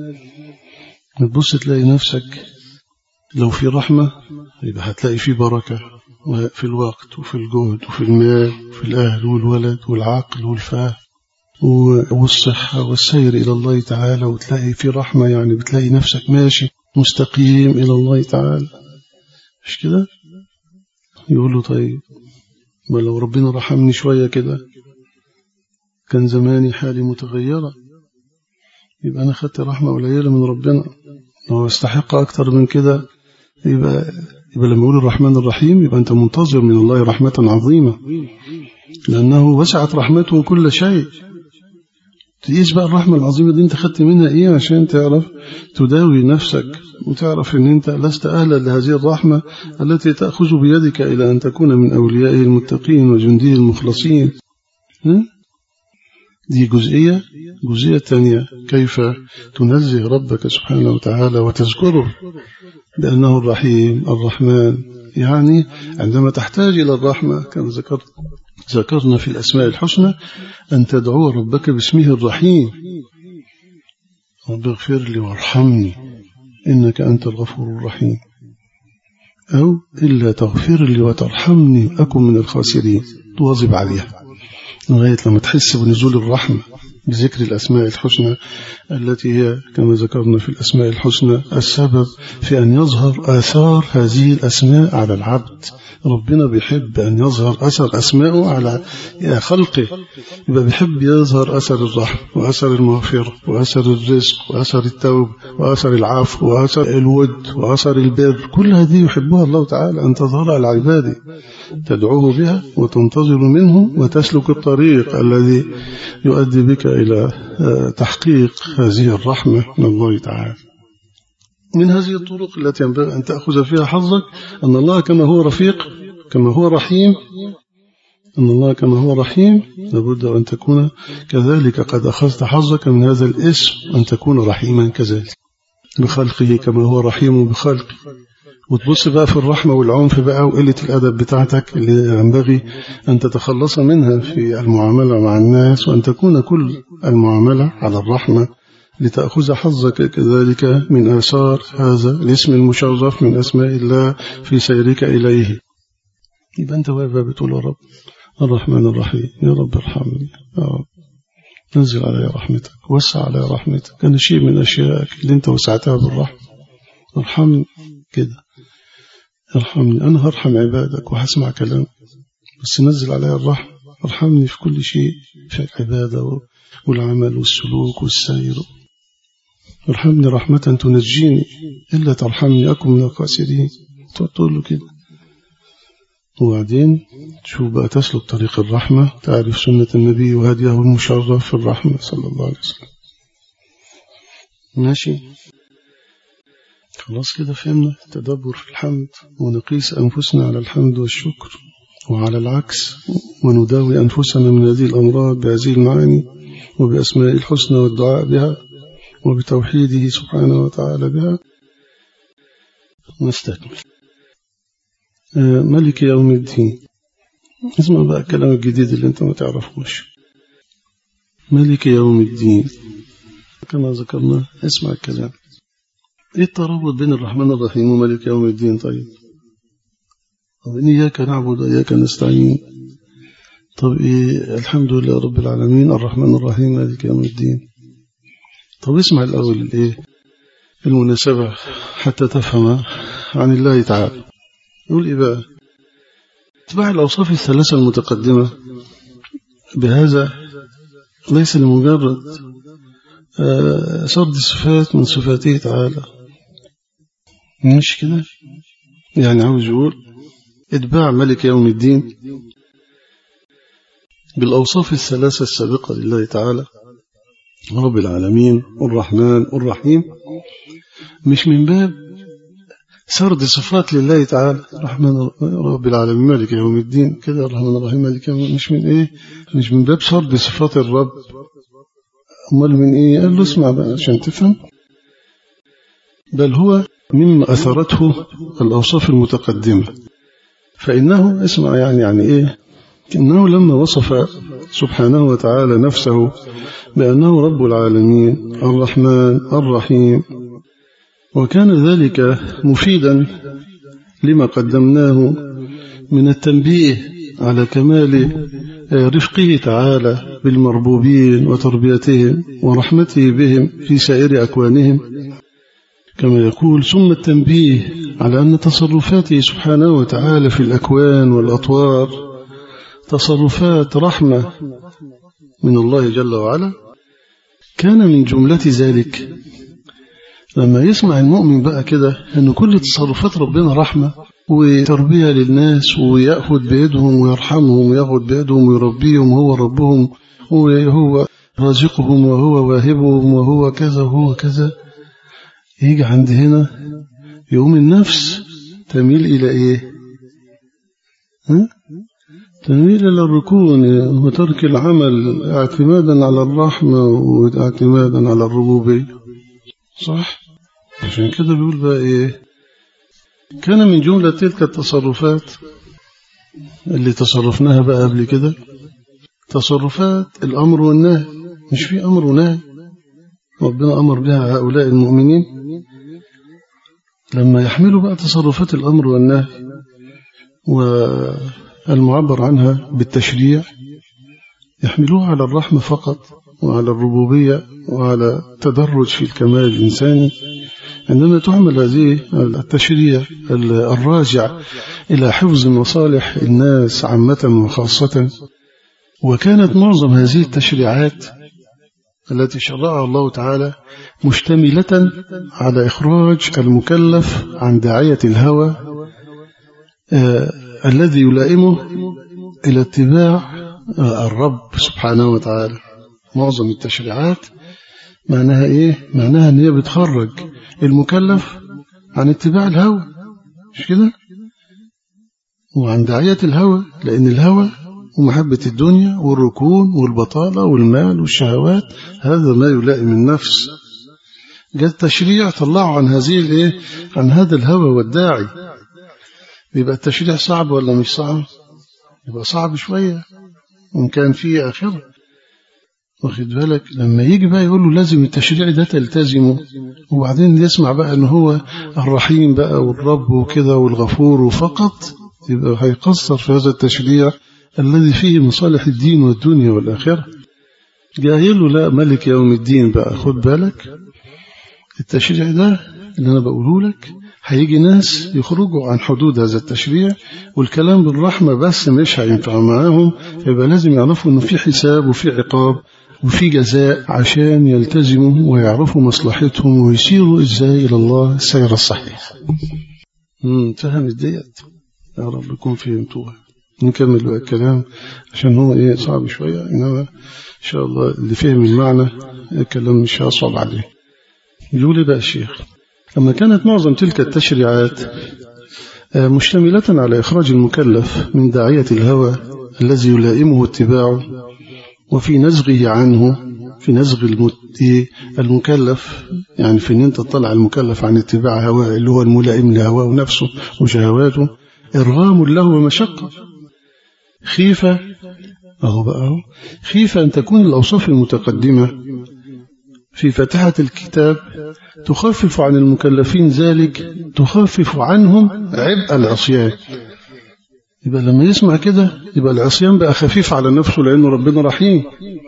[SPEAKER 1] تبص تلاقي نفسك لو في رحمة يبقى هتلاقي في بركة في الوقت وفي الجهد وفي المال وفي الأهل والولد والعقل والفهم والصحة والسير إلى الله تعالى وتلاقي في رحمة يعني بتلاقي نفسك ماشي مستقيم إلى الله تعالى مش كده يقول له طيب ولو ربنا رحمني شوية كده كان زماني حالي متغيرة يبقى أنا خدت رحمة قليلة من ربنا لو استحق أكتر من كده يبقى يبقى لما يقول الرحمن الرحيم يبقى أنت منتظر من الله رحمة عظيمة لأنه وسعت رحمته كل شيء تقيس بقى الرحمة العظيمة دي انت خدت منها ايه عشان تعرف تداوي نفسك وتعرف ان انت لست اهلا لهذه الرحمة التي تأخذ بيدك الى ان تكون من اوليائه المتقين وجنديه المخلصين دي جزئية جزئية ثانية كيف تنزه ربك سبحانه وتعالى وتذكره بأنه الرحيم الرحمن يعني عندما تحتاج إلى الرحمة كما ذكرت ذكرنا في الأسماء الحسنى أن تدعو ربك باسمه الرحيم رب اغفر لي وارحمني إنك أنت الغفور الرحيم أو إلا تغفر لي وترحمني أكن من الخاسرين تواظب عليها لغاية لما تحس بنزول الرحمة بذكر الأسماء الحسنى التي هي كما ذكرنا في الأسماء الحسنى السبب في أن يظهر آثار هذه الأسماء على العبد ربنا بيحب أن يظهر أثر أسماءه على خلقه يبقى بيحب يظهر أثر الرحمة وأثر المغفرة وأثر الرزق وأثر التوب وأثر العفو وأثر الود وأثر البر كل هذه يحبها الله تعالى أن تظهر على عباده تدعوه بها وتنتظر منه وتسلك الطريق الذي يؤدي بك إلى تحقيق هذه الرحمة من الله تعالى من هذه الطرق التي ينبغي أن تأخذ فيها حظك أن الله كما هو رفيق كما هو رحيم أن الله كما هو رحيم لابد أن تكون كذلك قد أخذت حظك من هذا الاسم أن تكون رحيما كذلك بخلقه كما هو رحيم بخلقه وتبص بقى في الرحمة والعنف بقى وقلة الأدب بتاعتك اللي ينبغي أن تتخلص منها في المعاملة مع الناس وأن تكون كل المعاملة على الرحمة لتأخذ حظك كذلك من آثار هذا الاسم المشرف من أسماء الله في سيرك إليه يبقى أنت واقف بتقول يا رب الرحمن الرحيم يا رب ارحمني يا رب نزل علي رحمتك وسع علي رحمتك أنا شيء من أشيائك اللي أنت وسعتها بالرحمة ارحمني كده ارحمني أنا هرحم عبادك وهسمع كلامك بس نزل علي الرحمة ارحمني في كل شيء في العبادة والعمل والسلوك والسير ارحمني رحمة تنجيني إلا ترحمني أكن من الخاسرين تقول له كده وبعدين شوف بقى تسلك طريق الرحمة تعرف سنة النبي وهديه المشرف في الرحمة صلى الله عليه وسلم ماشي خلاص كده فهمنا تدبر في الحمد ونقيس أنفسنا على الحمد والشكر وعلى العكس ونداوي أنفسنا من هذه الأمراض بهذه المعاني وبأسماء الحسنى والدعاء بها وبتوحيده سبحانه وتعالى بها نستكمل ملك يوم الدين اسمع بقى الكلام الجديد اللي انت ما تعرفوش ملك يوم الدين كما ذكرنا اسمع الكلام ايه الترابط بين الرحمن الرحيم وملك يوم الدين طيب طب إن إياك نعبد وإياك نستعين طب إيه الحمد لله رب العالمين الرحمن الرحيم مالك يوم الدين طب اسمع الأول الإيه المناسبة حتى تفهم عن الله تعالى يقول إيه بقى اتباع الأوصاف الثلاثة المتقدمة بهذا ليس لمجرد سرد صفات من صفاته تعالى مش كده يعني عاوز يقول اتباع ملك يوم الدين بالأوصاف الثلاثة السابقة لله تعالى رب العالمين الرحمن الرحيم مش من باب سرد صفات لله تعالى الرحمن رب العالمين مالك يوم الدين كده الرحمن الرحيم مالك يوم مش من ايه مش من باب سرد صفات الرب امال من ايه قال له اسمع بقى عشان تفهم بل هو مما اثرته الاوصاف المتقدمه فانه اسمع يعني يعني ايه انه لما وصف سبحانه وتعالى نفسه بانه رب العالمين الرحمن الرحيم وكان ذلك مفيدا لما قدمناه من التنبيه على كمال رفقه تعالى بالمربوبين وتربيتهم ورحمته بهم في سائر أكوانهم كما يقول ثم التنبيه على أن تصرفاته سبحانه وتعالى في الأكوان والأطوار تصرفات رحمة من الله جل وعلا كان من جملة ذلك لما يسمع المؤمن بقى كده أن كل تصرفات ربنا رحمة وتربية للناس ويأخذ بيدهم ويرحمهم ويأخذ بيدهم ويربيهم وهو ربهم وهو رازقهم وهو واهبهم وهو كذا وهو كذا يجي عند هنا يقوم النفس تميل إلى إيه ها؟ تميل إلى الركون وترك العمل اعتمادا على الرحمة واعتمادا على الربوبية صح عشان كده بيقول بقى إيه كان من جملة تلك التصرفات اللي تصرفناها بقى قبل كده تصرفات الأمر والنهي مش في أمر ونهي ربنا أمر بها هؤلاء المؤمنين لما يحملوا بقى تصرفات الأمر والنهي والمعبر عنها بالتشريع يحملوها على الرحمة فقط وعلى الربوبية وعلى تدرج في الكمال الإنساني عندما تعمل هذه التشريع الراجع إلى حفظ مصالح الناس عامة وخاصة وكانت معظم هذه التشريعات التي شرعها الله تعالى مشتملة على إخراج المكلف عن داعية الهوى آه الذي يلائمه إلى اتباع آه الرب سبحانه وتعالى معظم التشريعات معناها إيه؟ معناها أن هي بتخرج المكلف عن اتباع الهوى مش كده؟ وعن داعية الهوى لأن الهوى ومحبة الدنيا والركون والبطالة والمال والشهوات هذا ما يلائم النفس جاء التشريع طلعه عن هذه الايه عن هذا الهوى والداعي يبقى التشريع صعب ولا مش صعب يبقى صعب شوية وإن كان فيه آخرة واخد بالك لما يجي بقى يقول له لازم التشريع ده تلتزمه وبعدين يسمع بقى ان هو الرحيم بقى والرب وكده والغفور فقط يبقى هيقصر في هذا التشريع الذي فيه مصالح الدين والدنيا والآخرة جاي له لا ملك يوم الدين بقى خد بالك التشريع ده اللي أنا بقوله لك هيجي ناس يخرجوا عن حدود هذا التشريع والكلام بالرحمة بس مش هينفع معاهم يبقى لازم يعرفوا انه في حساب وفي عقاب وفي جزاء عشان يلتزموا ويعرفوا مصلحتهم ويسيروا ازاي الى الله السير الصحيح امم فهمت ديت يا رب يكون فهمتوها نكمل بقى الكلام عشان هو ايه صعب شوية انما ان شاء الله اللي فهم المعنى الكلام مش هيصعب عليه يقول بقى الشيخ لما كانت معظم تلك التشريعات مشتملة على إخراج المكلف من داعية الهوى الذي يلائمه اتباعه وفي نزغه عنه في نزغ المكلف يعني في أن أنت تطلع المكلف عن اتباع هواه اللي هو الملائم لهواه نفسه وشهواته إرغام له ومشقة خيفة أهو بقى خيفة أن تكون الأوصاف المتقدمة في فتحة الكتاب تخفف عن المكلفين ذلك تخفف عنهم عبء العصيان يبقى لما يسمع كده يبقى العصيان بقى خفيف على نفسه لأنه ربنا رحيم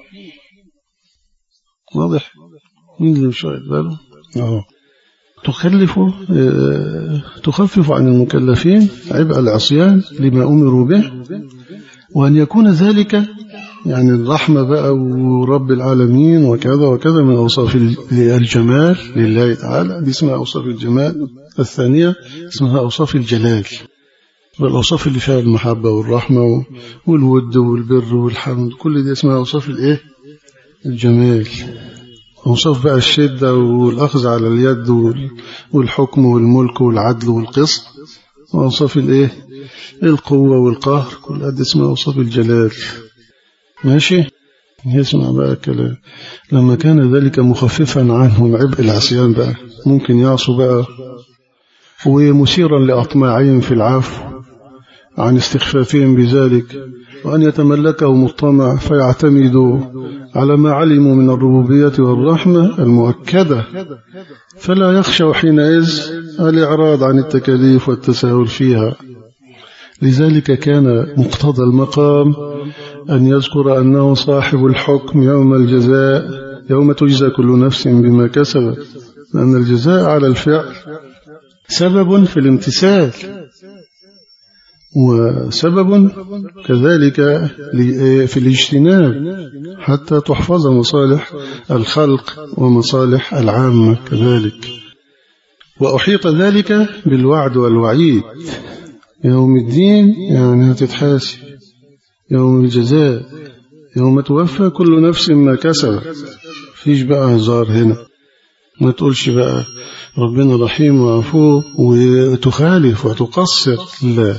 [SPEAKER 1] واضح مين اللي مش واخد باله اه تخلف تخفف عن المكلفين عبء العصيان لما أمروا به وأن يكون ذلك يعني الرحمة بقى ورب العالمين وكذا وكذا من أوصاف الجمال لله تعالى دي اسمها أوصاف الجمال الثانية اسمها أوصاف الجلال والأوصاف اللي فيها المحبة والرحمة والود والبر والحمد كل دي اسمها أوصاف الإيه الجمال أوصاف بقى الشدة والأخذ على اليد والحكم والملك والعدل والقسط وأوصاف الإيه القوة والقهر كل دي اسمها أوصاف الجلال ماشي يسمع بقى الكلام لما كان ذلك مخففا عنهم عبء العصيان بقى ممكن يعصوا بقى ومثيرا لأطماعهم في العفو عن استخفافهم بذلك وأن يتملكهم الطمع فيعتمدوا على ما علموا من الربوبية والرحمة المؤكدة فلا يخشوا حينئذ الإعراض عن التكاليف والتساهل فيها لذلك كان مقتضى المقام أن يذكر أنه صاحب الحكم يوم الجزاء يوم تجزى كل نفس بما كسبت لأن الجزاء على الفعل سبب في الامتثال وسبب كذلك في الاجتناب حتى تحفظ مصالح الخلق ومصالح العامة كذلك وأحيط ذلك بالوعد والوعيد يوم الدين يعني هتتحاسب يوم الجزاء يوم توفى كل نفس ما كسبت فيش بقى هزار هنا ما تقولش بقى ربنا رحيم وعفو وتخالف وتقصر لا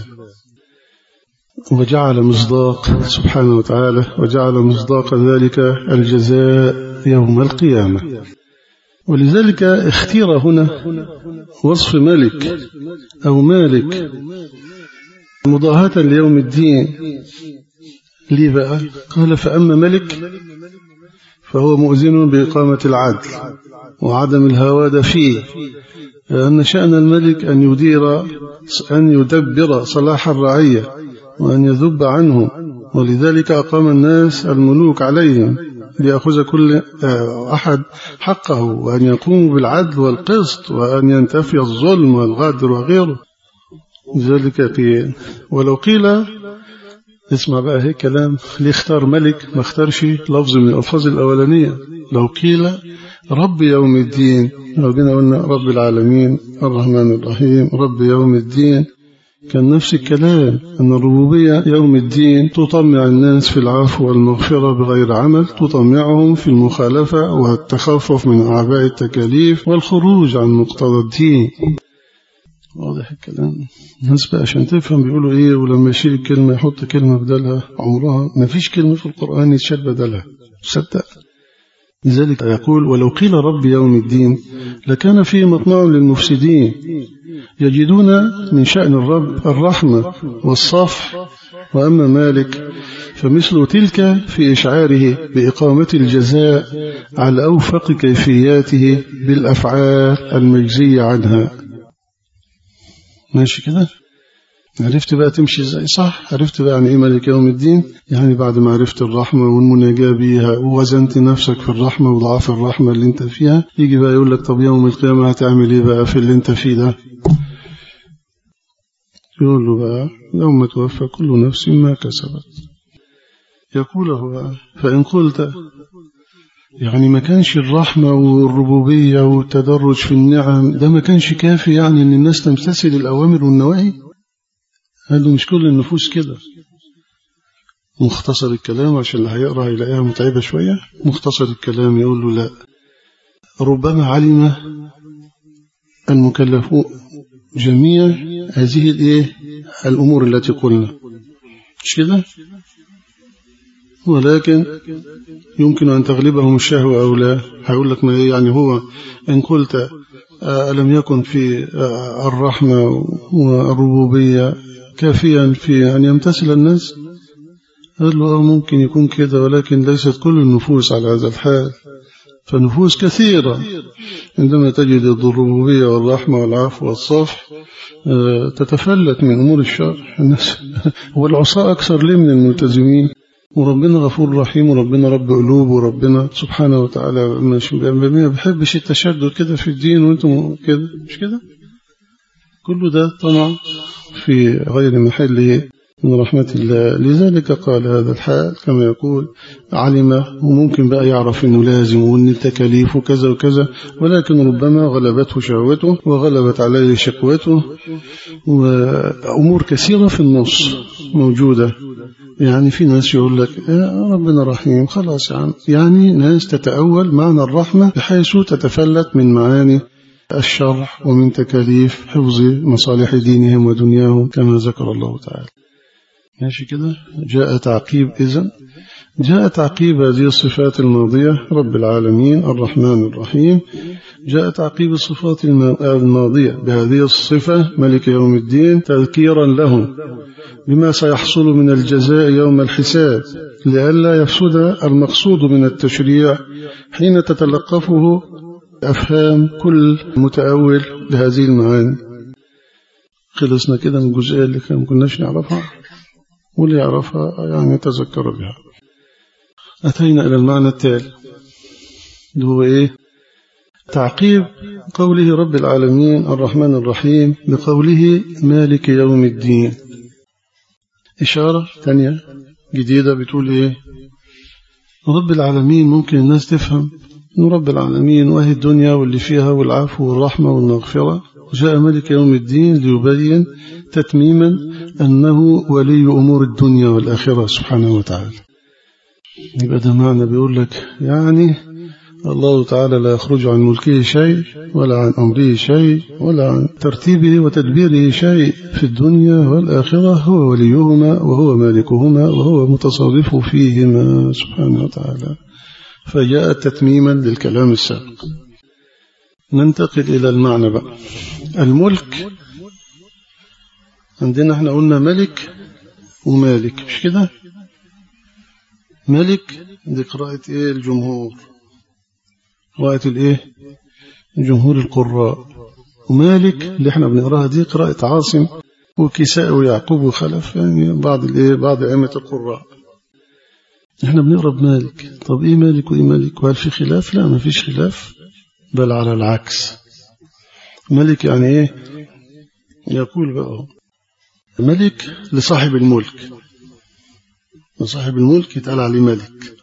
[SPEAKER 1] وجعل مصداق سبحانه وتعالى وجعل مصداق ذلك الجزاء يوم القيامة ولذلك اختير هنا وصف ملك أو مالك مضاهاة ليوم الدين ليه بقى قال فأما ملك فهو مؤذن بإقامة العدل وعدم الهواد فيه لأن شأن الملك أن يدير أن يدبر صلاح الرعية وأن يذب عنهم ولذلك أقام الناس الملوك عليهم ليأخذ كل أحد حقه وأن يقوموا بالعدل والقسط وأن ينتفي الظلم والغدر وغيره ذلك قيل ولو قيل اسمع بقى هيك كلام ليه اختار ملك ما اختارش لفظ من الألفاظ الأولانية لو قيل رب يوم الدين لو جينا قلنا رب العالمين الرحمن الرحيم رب يوم الدين كان نفس الكلام أن الربوبية يوم الدين تطمع الناس في العفو والمغفرة بغير عمل تطمعهم في المخالفة والتخفف من أعباء التكاليف والخروج عن مقتضى الدين واضح الكلام الناس بقى عشان تفهم بيقولوا ايه ولما يشيل الكلمة يحط كلمة بدلها عمرها ما فيش كلمة في القرآن يتشال بدلها تصدق لذلك يقول ولو قيل رب يوم الدين لكان فيه مطمع للمفسدين يجدون من شأن الرب الرحمة والصفح وأما مالك فمثل تلك في إشعاره بإقامة الجزاء على أوفق كيفياته بالأفعال المجزية عنها ماشي كده عرفت بقى تمشي ازاي صح عرفت بقى عن ايه ملك يوم الدين يعني بعد ما عرفت الرحمة والمناجاة بيها ووزنت نفسك في الرحمة وضعاف الرحمة اللي انت فيها يجي بقى يقول لك طب يوم القيامة هتعمل ايه بقى في اللي انت فيه ده يقول له بقى يوم توفى كل نفس ما كسبت يقول له بقى فإن قلت يعني ما كانش الرحمة والربوبية والتدرج في النعم ده ما كانش كافي يعني ان الناس تمتثل الأوامر والنواهي هذا مش كل النفوس كده مختصر الكلام عشان اللي هيقرأ يلاقيها متعبة شوية مختصر الكلام يقول له لا ربما علم المكلفون جميع هذه الايه الأمور التي قلنا مش كده ولكن يمكن أن تغلبهم الشهوة أو لا هيقول لك ما يعني هو إن قلت ألم يكن في الرحمة والربوبية كافيا في أن يمتثل الناس قال له ممكن يكون كده ولكن ليست كل النفوس على هذا الحال فنفوس كثيرة عندما تجد الربوبية والرحمة والعفو والصفح تتفلت من أمور الشر الناس والعصاة أكثر ليه من الملتزمين وربنا غفور رحيم وربنا رب قلوب وربنا سبحانه وتعالى مش ما بيحبش التشدد كده في الدين وانتم كده مش كده كل ده طمع في غير محله من رحمة الله لذلك قال هذا الحال كما يقول علم وممكن بقى يعرف أنه لازم وأن التكاليف وكذا وكذا ولكن ربما غلبته شهوته وغلبت عليه شقوته وأمور كثيرة في النص موجودة يعني في ناس يقول لك يا ربنا رحيم خلاص يعني, يعني ناس تتأول معنى الرحمة بحيث تتفلت من معاني الشرع ومن تكاليف حفظ مصالح دينهم ودنياهم كما ذكر الله تعالى ماشي كده جاء تعقيب إذن جاء تعقيب هذه الصفات الماضية رب العالمين الرحمن الرحيم جاء تعقيب الصفات الماضية بهذه الصفة ملك يوم الدين تذكيرا لهم بما سيحصل من الجزاء يوم الحساب لئلا يفسد المقصود من التشريع حين تتلقفه أفهام كل متأول لهذه المعاني خلصنا كده من الجزئية اللي كان كناش نعرفها واللي يعرفها يعني يتذكر بها أتينا إلى المعنى التالي اللي هو إيه تعقيب قوله رب العالمين الرحمن الرحيم بقوله مالك يوم الدين إشارة ثانية جديدة بتقول إيه رب العالمين ممكن الناس تفهم أنه رب العالمين وهي الدنيا واللي فيها والعفو والرحمة والمغفرة جاء ملك يوم الدين ليبين تتميما أنه ولي أمور الدنيا والآخرة سبحانه وتعالى يبقى ده معنى بيقول لك يعني الله تعالى لا يخرج عن ملكه شيء ولا عن أمره شيء ولا عن ترتيبه وتدبيره شيء في الدنيا والآخرة هو وليهما وهو مالكهما وهو متصرف فيهما سبحانه وتعالى فجاء تتميما للكلام السابق ننتقل إلى المعنى بقى الملك عندنا احنا قلنا ملك ومالك مش كده ملك دي قراءة ايه الجمهور قراءة الايه جمهور القراء ومالك اللي احنا بنقراها دي قراءة عاصم وكساء ويعقوب وخلف يعني بعض الايه بعض ائمه القراء احنا بنقرا بمالك طب ايه مالك وايه مالك وهل في خلاف لا ما فيش خلاف بل على العكس ملك يعني ايه يقول بقى ملك لصاحب الملك لصاحب الملك يتقال عليه ملك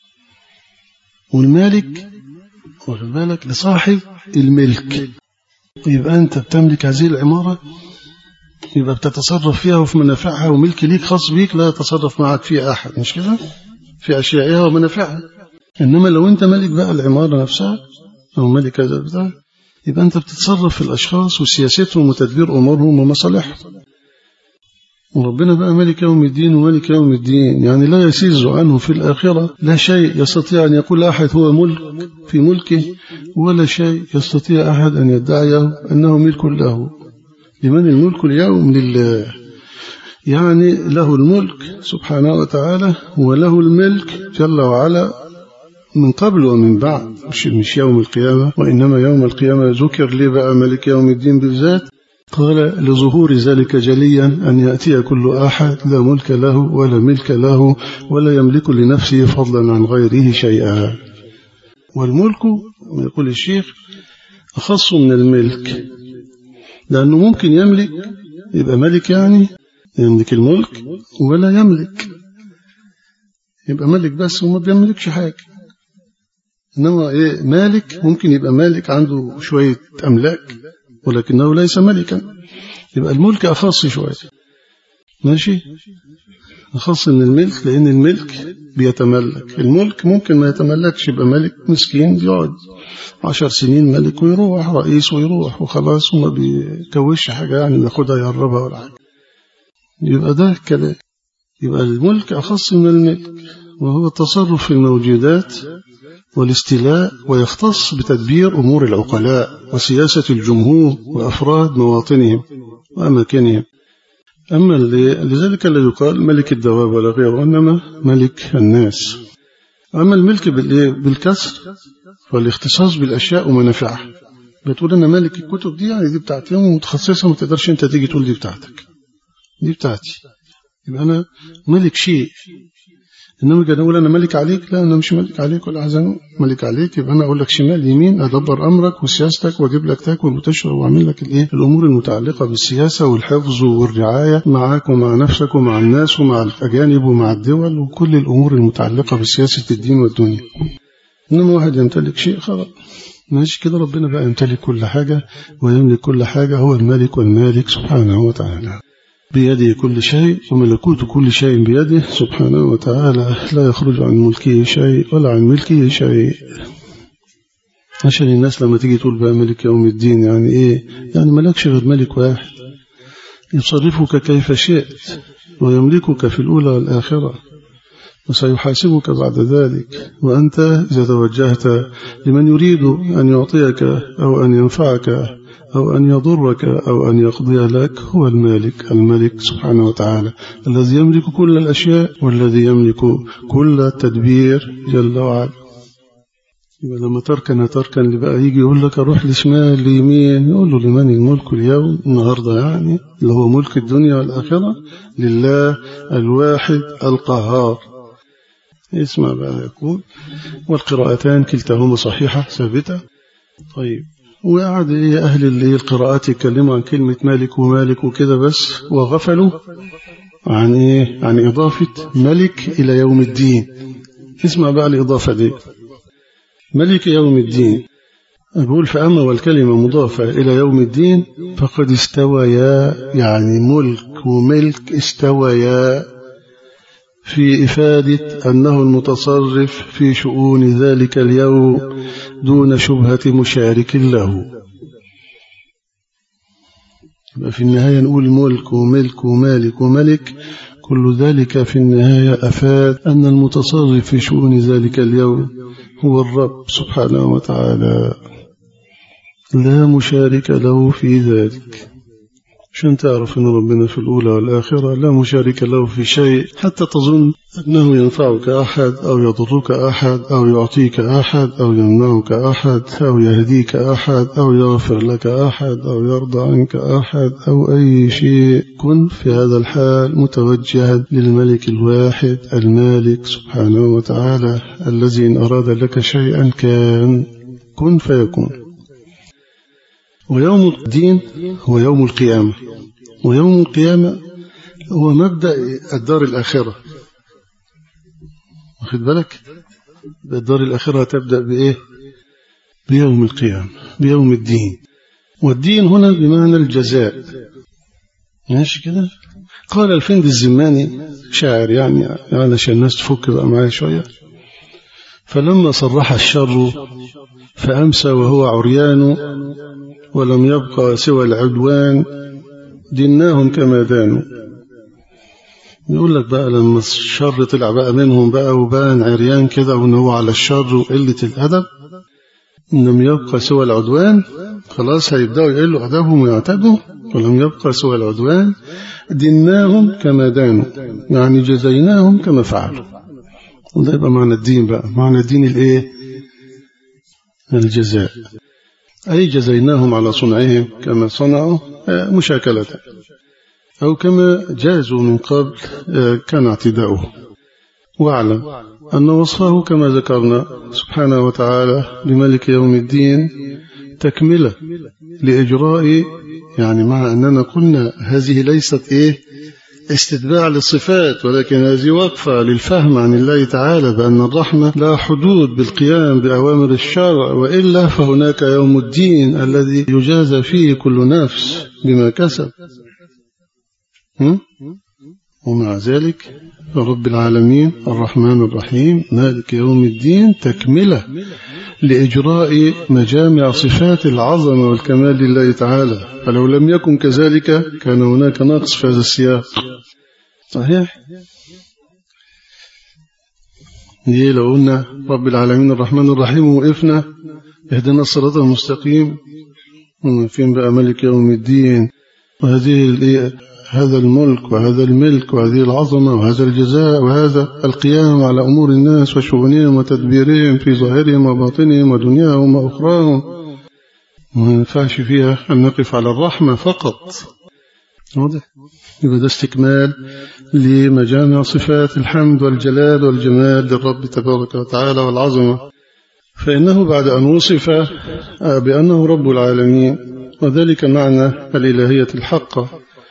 [SPEAKER 1] والمالك واخد بالك لصاحب الملك يبقى انت بتملك هذه العمارة يبقى بتتصرف فيها وفي منافعها وملك ليك خاص بيك لا يتصرف معك فيها أحد مش كده في أشيائها ومنافعها إنما لو أنت ملك بقى العمارة نفسها أو ملك هذا بتاع يبقى أنت بتتصرف في الأشخاص وسياستهم وتدبير أمورهم ومصالحهم وربنا بقى ملك يوم الدين وملك يوم الدين يعني لا يسيز عنه في الآخرة لا شيء يستطيع أن يقول أحد هو ملك في ملكه ولا شيء يستطيع أحد أن يدعي أنه ملك له لمن الملك اليوم لله يعني له الملك سبحانه وتعالى وله الملك جل وعلا من قبل ومن بعد مش, مش يوم القيامة وإنما يوم القيامة ذكر لي بقى ملك يوم الدين بالذات قال لظهور ذلك جليا أن يأتي كل أحد لا ملك له ولا ملك له ولا يملك لنفسه فضلا عن غيره شيئا والملك يقول الشيخ أخص من الملك لأنه ممكن يملك يبقى ملك يعني يملك الملك ولا يملك يبقى ملك بس وما بيملكش حاجة إنما إيه مالك ممكن يبقى مالك عنده شوية أملاك ولكنه ليس ملكا يبقى الملك أخص شوية ماشي أخص من الملك لأن الملك بيتملك الملك ممكن ما يتملكش يبقى ملك مسكين بيقعد عشر سنين ملك ويروح رئيس ويروح وخلاص وما بيكوش حاجة يعني ياخدها يقربها ولا حاجة يبقى ده كلام يبقى الملك أخص من الملك وهو التصرف في الموجودات والاستيلاء ويختص بتدبير أمور العقلاء وسياسة الجمهور وأفراد مواطنهم وأماكنهم أما لذلك لا يقال ملك الدواب ولا غيره إنما ملك الناس أما الملك بالكسر فالاختصاص بالأشياء ومنافعها بتقول أنا مالك الكتب دي يعني دي بتاعتي ومتخصصة ما تقدرش أنت تيجي تقول دي بتاعتك دي بتاعتي يبقى أنا ملك شيء إنما كان أقول أنا ملك عليك لا أنا مش ملك عليك ولا عايز ملك عليك يبقى أنا أقول لك شمال يمين أدبر أمرك وسياستك وأجيب لك تاكل وتشرب وأعمل لك الإيه الأمور المتعلقة بالسياسة والحفظ والرعاية معاك ومع نفسك ومع الناس ومع الأجانب ومع الدول وكل الأمور المتعلقة بسياسة الدين والدنيا إنما واحد يمتلك شيء خلاص ماشي كده ربنا بقى يمتلك كل حاجة ويملك كل حاجة هو الملك والمالك سبحانه وتعالى بيده كل شيء وملكوت كل شيء بيده سبحانه وتعالى لا يخرج عن ملكه شيء ولا عن ملكه شيء عشان الناس لما تيجي تقول بقى ملك يوم الدين يعني ايه يعني ملكش غير ملك واحد يصرفك كيف شئت ويملكك في الأولى والآخرة وسيحاسبك بعد ذلك وأنت إذا توجهت لمن يريد أن يعطيك أو أن ينفعك أو أن يضرك أو أن يقضي لك هو المالك الملك سبحانه وتعالى الذي يملك كل الأشياء والذي يملك كل التدبير جل وعلا يبقى لما تركن تركن اللي بقى يجي يقول لك اروح لشمال ليمين يقول له لمن الملك اليوم النهارده يعني اللي هو ملك الدنيا والآخرة لله الواحد القهار اسمع بقى يقول والقراءتان كلتاهما صحيحة ثابتة طيب وقعد ايه أهل اللي القراءات يتكلموا عن كلمة مالك ومالك وكده بس وغفلوا عن ايه عن إضافة ملك إلى يوم الدين اسمع بقى الإضافة دي ملك يوم الدين أقول فأما والكلمة مضافة إلى يوم الدين فقد استويا يعني ملك وملك استويا في إفادة أنه المتصرف في شؤون ذلك اليوم دون شبهة مشارك له في النهاية نقول ملك وملك ومالك وملك كل ذلك في النهاية أفاد أن المتصرف في شؤون ذلك اليوم هو الرب سبحانه وتعالى لا مشارك له في ذلك عشان تعرف أن ربنا في الأولى والآخرة لا مشارك له في شيء حتى تظن أنه ينفعك أحد أو يضرك أحد أو يعطيك أحد أو يمنعك أحد أو يهديك أحد أو يغفر لك أحد أو يرضى عنك أحد أو أي شيء كن في هذا الحال متوجها للملك الواحد المالك سبحانه وتعالى الذي إن أراد لك شيئا كان كن فيكون ويوم الدين هو يوم القيامة ويوم القيامة هو مبدأ الدار الآخرة واخد بالك الدار الآخرة تبدأ بإيه بيوم القيامة بيوم الدين والدين هنا بمعنى الجزاء ماشي كده قال الفند الزماني شاعر يعني علشان الناس تفك بقى معايا شوية فلما صرح الشر فأمسى وهو عريان ولم يبقى سوى العدوان دناهم كما دانوا يقول لك بقى لما الشر طلع بقى منهم بقى وبان عريان كده وان هو على الشر وقلة الأدب لم يبقى سوى العدوان خلاص هيبدأوا يقلوا أدبهم ويعتدوا ولم يبقى سوى العدوان دناهم كما دانوا يعني جزيناهم كما فعلوا وده يبقى معنى الدين بقى معنى الدين الايه الجزاء أي جزيناهم على صنعهم كما صنعوا مشاكلة أو كما جازوا من قبل كان اعتداؤه واعلم أن وصفه كما ذكرنا سبحانه وتعالى بملك يوم الدين تكملة لإجراء يعني مع أننا قلنا هذه ليست إيه استتباع للصفات ولكن هذه وقفة للفهم عن الله تعالى بأن الرحمة لا حدود بالقيام بأوامر الشرع وإلا فهناك يوم الدين الذي يجازى فيه كل نفس بما كسب ومع ذلك رب العالمين الرحمن الرحيم مالك يوم الدين تكملة لإجراء مجامع صفات العظمة والكمال لله تعالى فلو لم يكن كذلك كان هناك نقص في هذا السياق صحيح ليه لو قلنا رب العالمين الرحمن الرحيم وقفنا اهدنا الصراط المستقيم فين بقى ملك يوم الدين وهذه هذا الملك وهذا الملك وهذه العظمة وهذا الجزاء وهذا القيام على أمور الناس وشؤونهم وتدبيرهم في ظاهرهم وباطنهم ودنياهم وأخراهم ما ينفعش فيها أن نقف على الرحمة فقط واضح يبقى ده استكمال لمجامع صفات الحمد والجلال والجمال للرب تبارك وتعالى والعظمة فإنه بعد أن وصف بأنه رب العالمين وذلك معنى الإلهية الحقة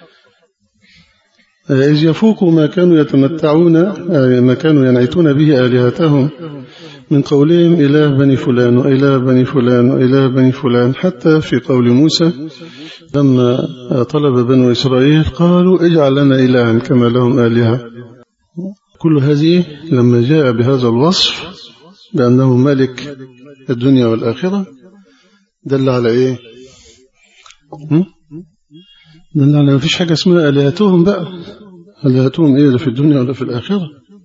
[SPEAKER 1] إذ يفوق ما كانوا يتمتعون ما كانوا ينعتون به آلهتهم من قولهم إله بني فلان وإله بني فلان وإله بني فلان حتى في قول موسى لما طلب بنو إسرائيل قالوا اجعل لنا إلها كما لهم آلهة كل هذه لما جاء بهذا الوصف بأنه ملك الدنيا والآخرة دل على إيه دل على ما فيش حاجة اسمها آلهتهم بقى آلهتهم إيه في الدنيا ولا في الآخرة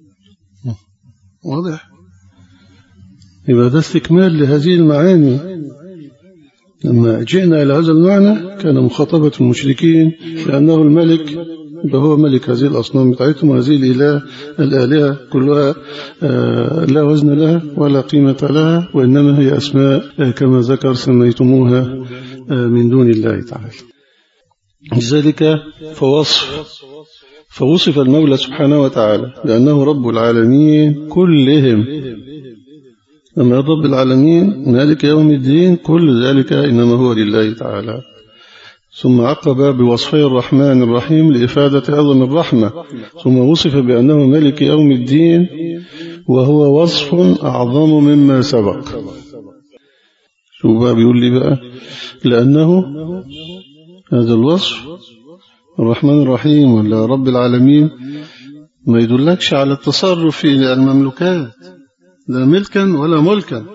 [SPEAKER 1] واضح يبقى ده استكمال لهذه المعاني لما جئنا إلى هذا المعنى كان مخاطبة المشركين لأنه الملك هو ملك هذه الأصنام بتاعتهم وهذه الإله الآلهة كلها لا وزن لها ولا قيمة لها وإنما هي أسماء كما ذكر سميتموها من دون الله تعالى لذلك فوصف فوصف المولى سبحانه وتعالى لأنه رب العالمين كلهم أما رب العالمين مالك يوم الدين كل ذلك إنما هو لله تعالى ثم عقب بوصفي الرحمن الرحيم لإفادة أعظم الرحمة ثم وصف بأنه ملك يوم الدين وهو وصف أعظم مما سبق شو بقى بيقول لي بقى لأنه هذا الوصف الرحمن الرحيم ولا رب العالمين ما يدلكش على التصرف في المملوكات لا ملكا ولا ملكا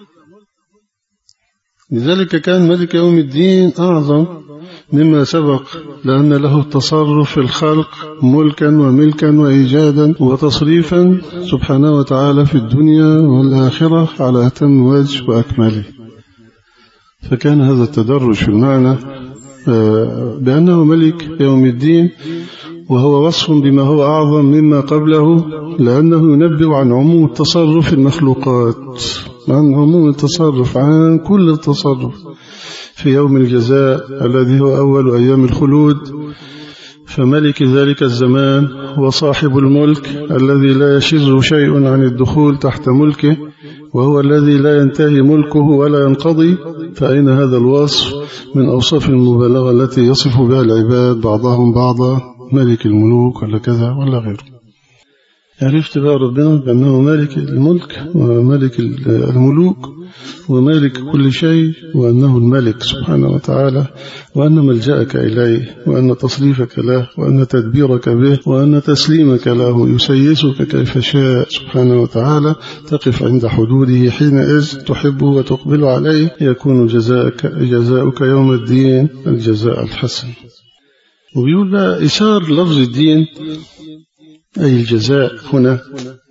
[SPEAKER 1] لذلك كان ملك يوم الدين أعظم مما سبق لأن له التصرف في الخلق ملكا وملكا وإيجادا وتصريفا سبحانه وتعالى في الدنيا والآخرة على أتم وجه وأكمله فكان هذا التدرج في المعنى بأنه ملك يوم الدين وهو وصف بما هو أعظم مما قبله لأنه ينبئ عن عموم التصرف في المخلوقات عن عموم التصرف عن كل التصرف في يوم الجزاء الذي هو أول أيام الخلود فملك ذلك الزمان وصاحب الملك الذي لا يشز شيء عن الدخول تحت ملكه وهو الذي لا ينتهي ملكه ولا ينقضي فأين هذا الوصف من أوصاف المبالغة التي يصف بها العباد بعضهم بعضا ملك الملوك ولا كذا ولا غيره عرفت بقى ربنا بأنه مالك الملك ومالك الملوك ومالك كل شيء وأنه الملك سبحانه وتعالى وأن ملجأك إليه وأن تصريفك له وأن تدبيرك به وأن تسليمك له يسيسك كيف شاء سبحانه وتعالى تقف عند حدوده حينئذ تحبه وتقبل عليه يكون جزاءك, جزاؤك يوم الدين الجزاء الحسن وبيقول بقى إشار لفظ الدين أي الجزاء هنا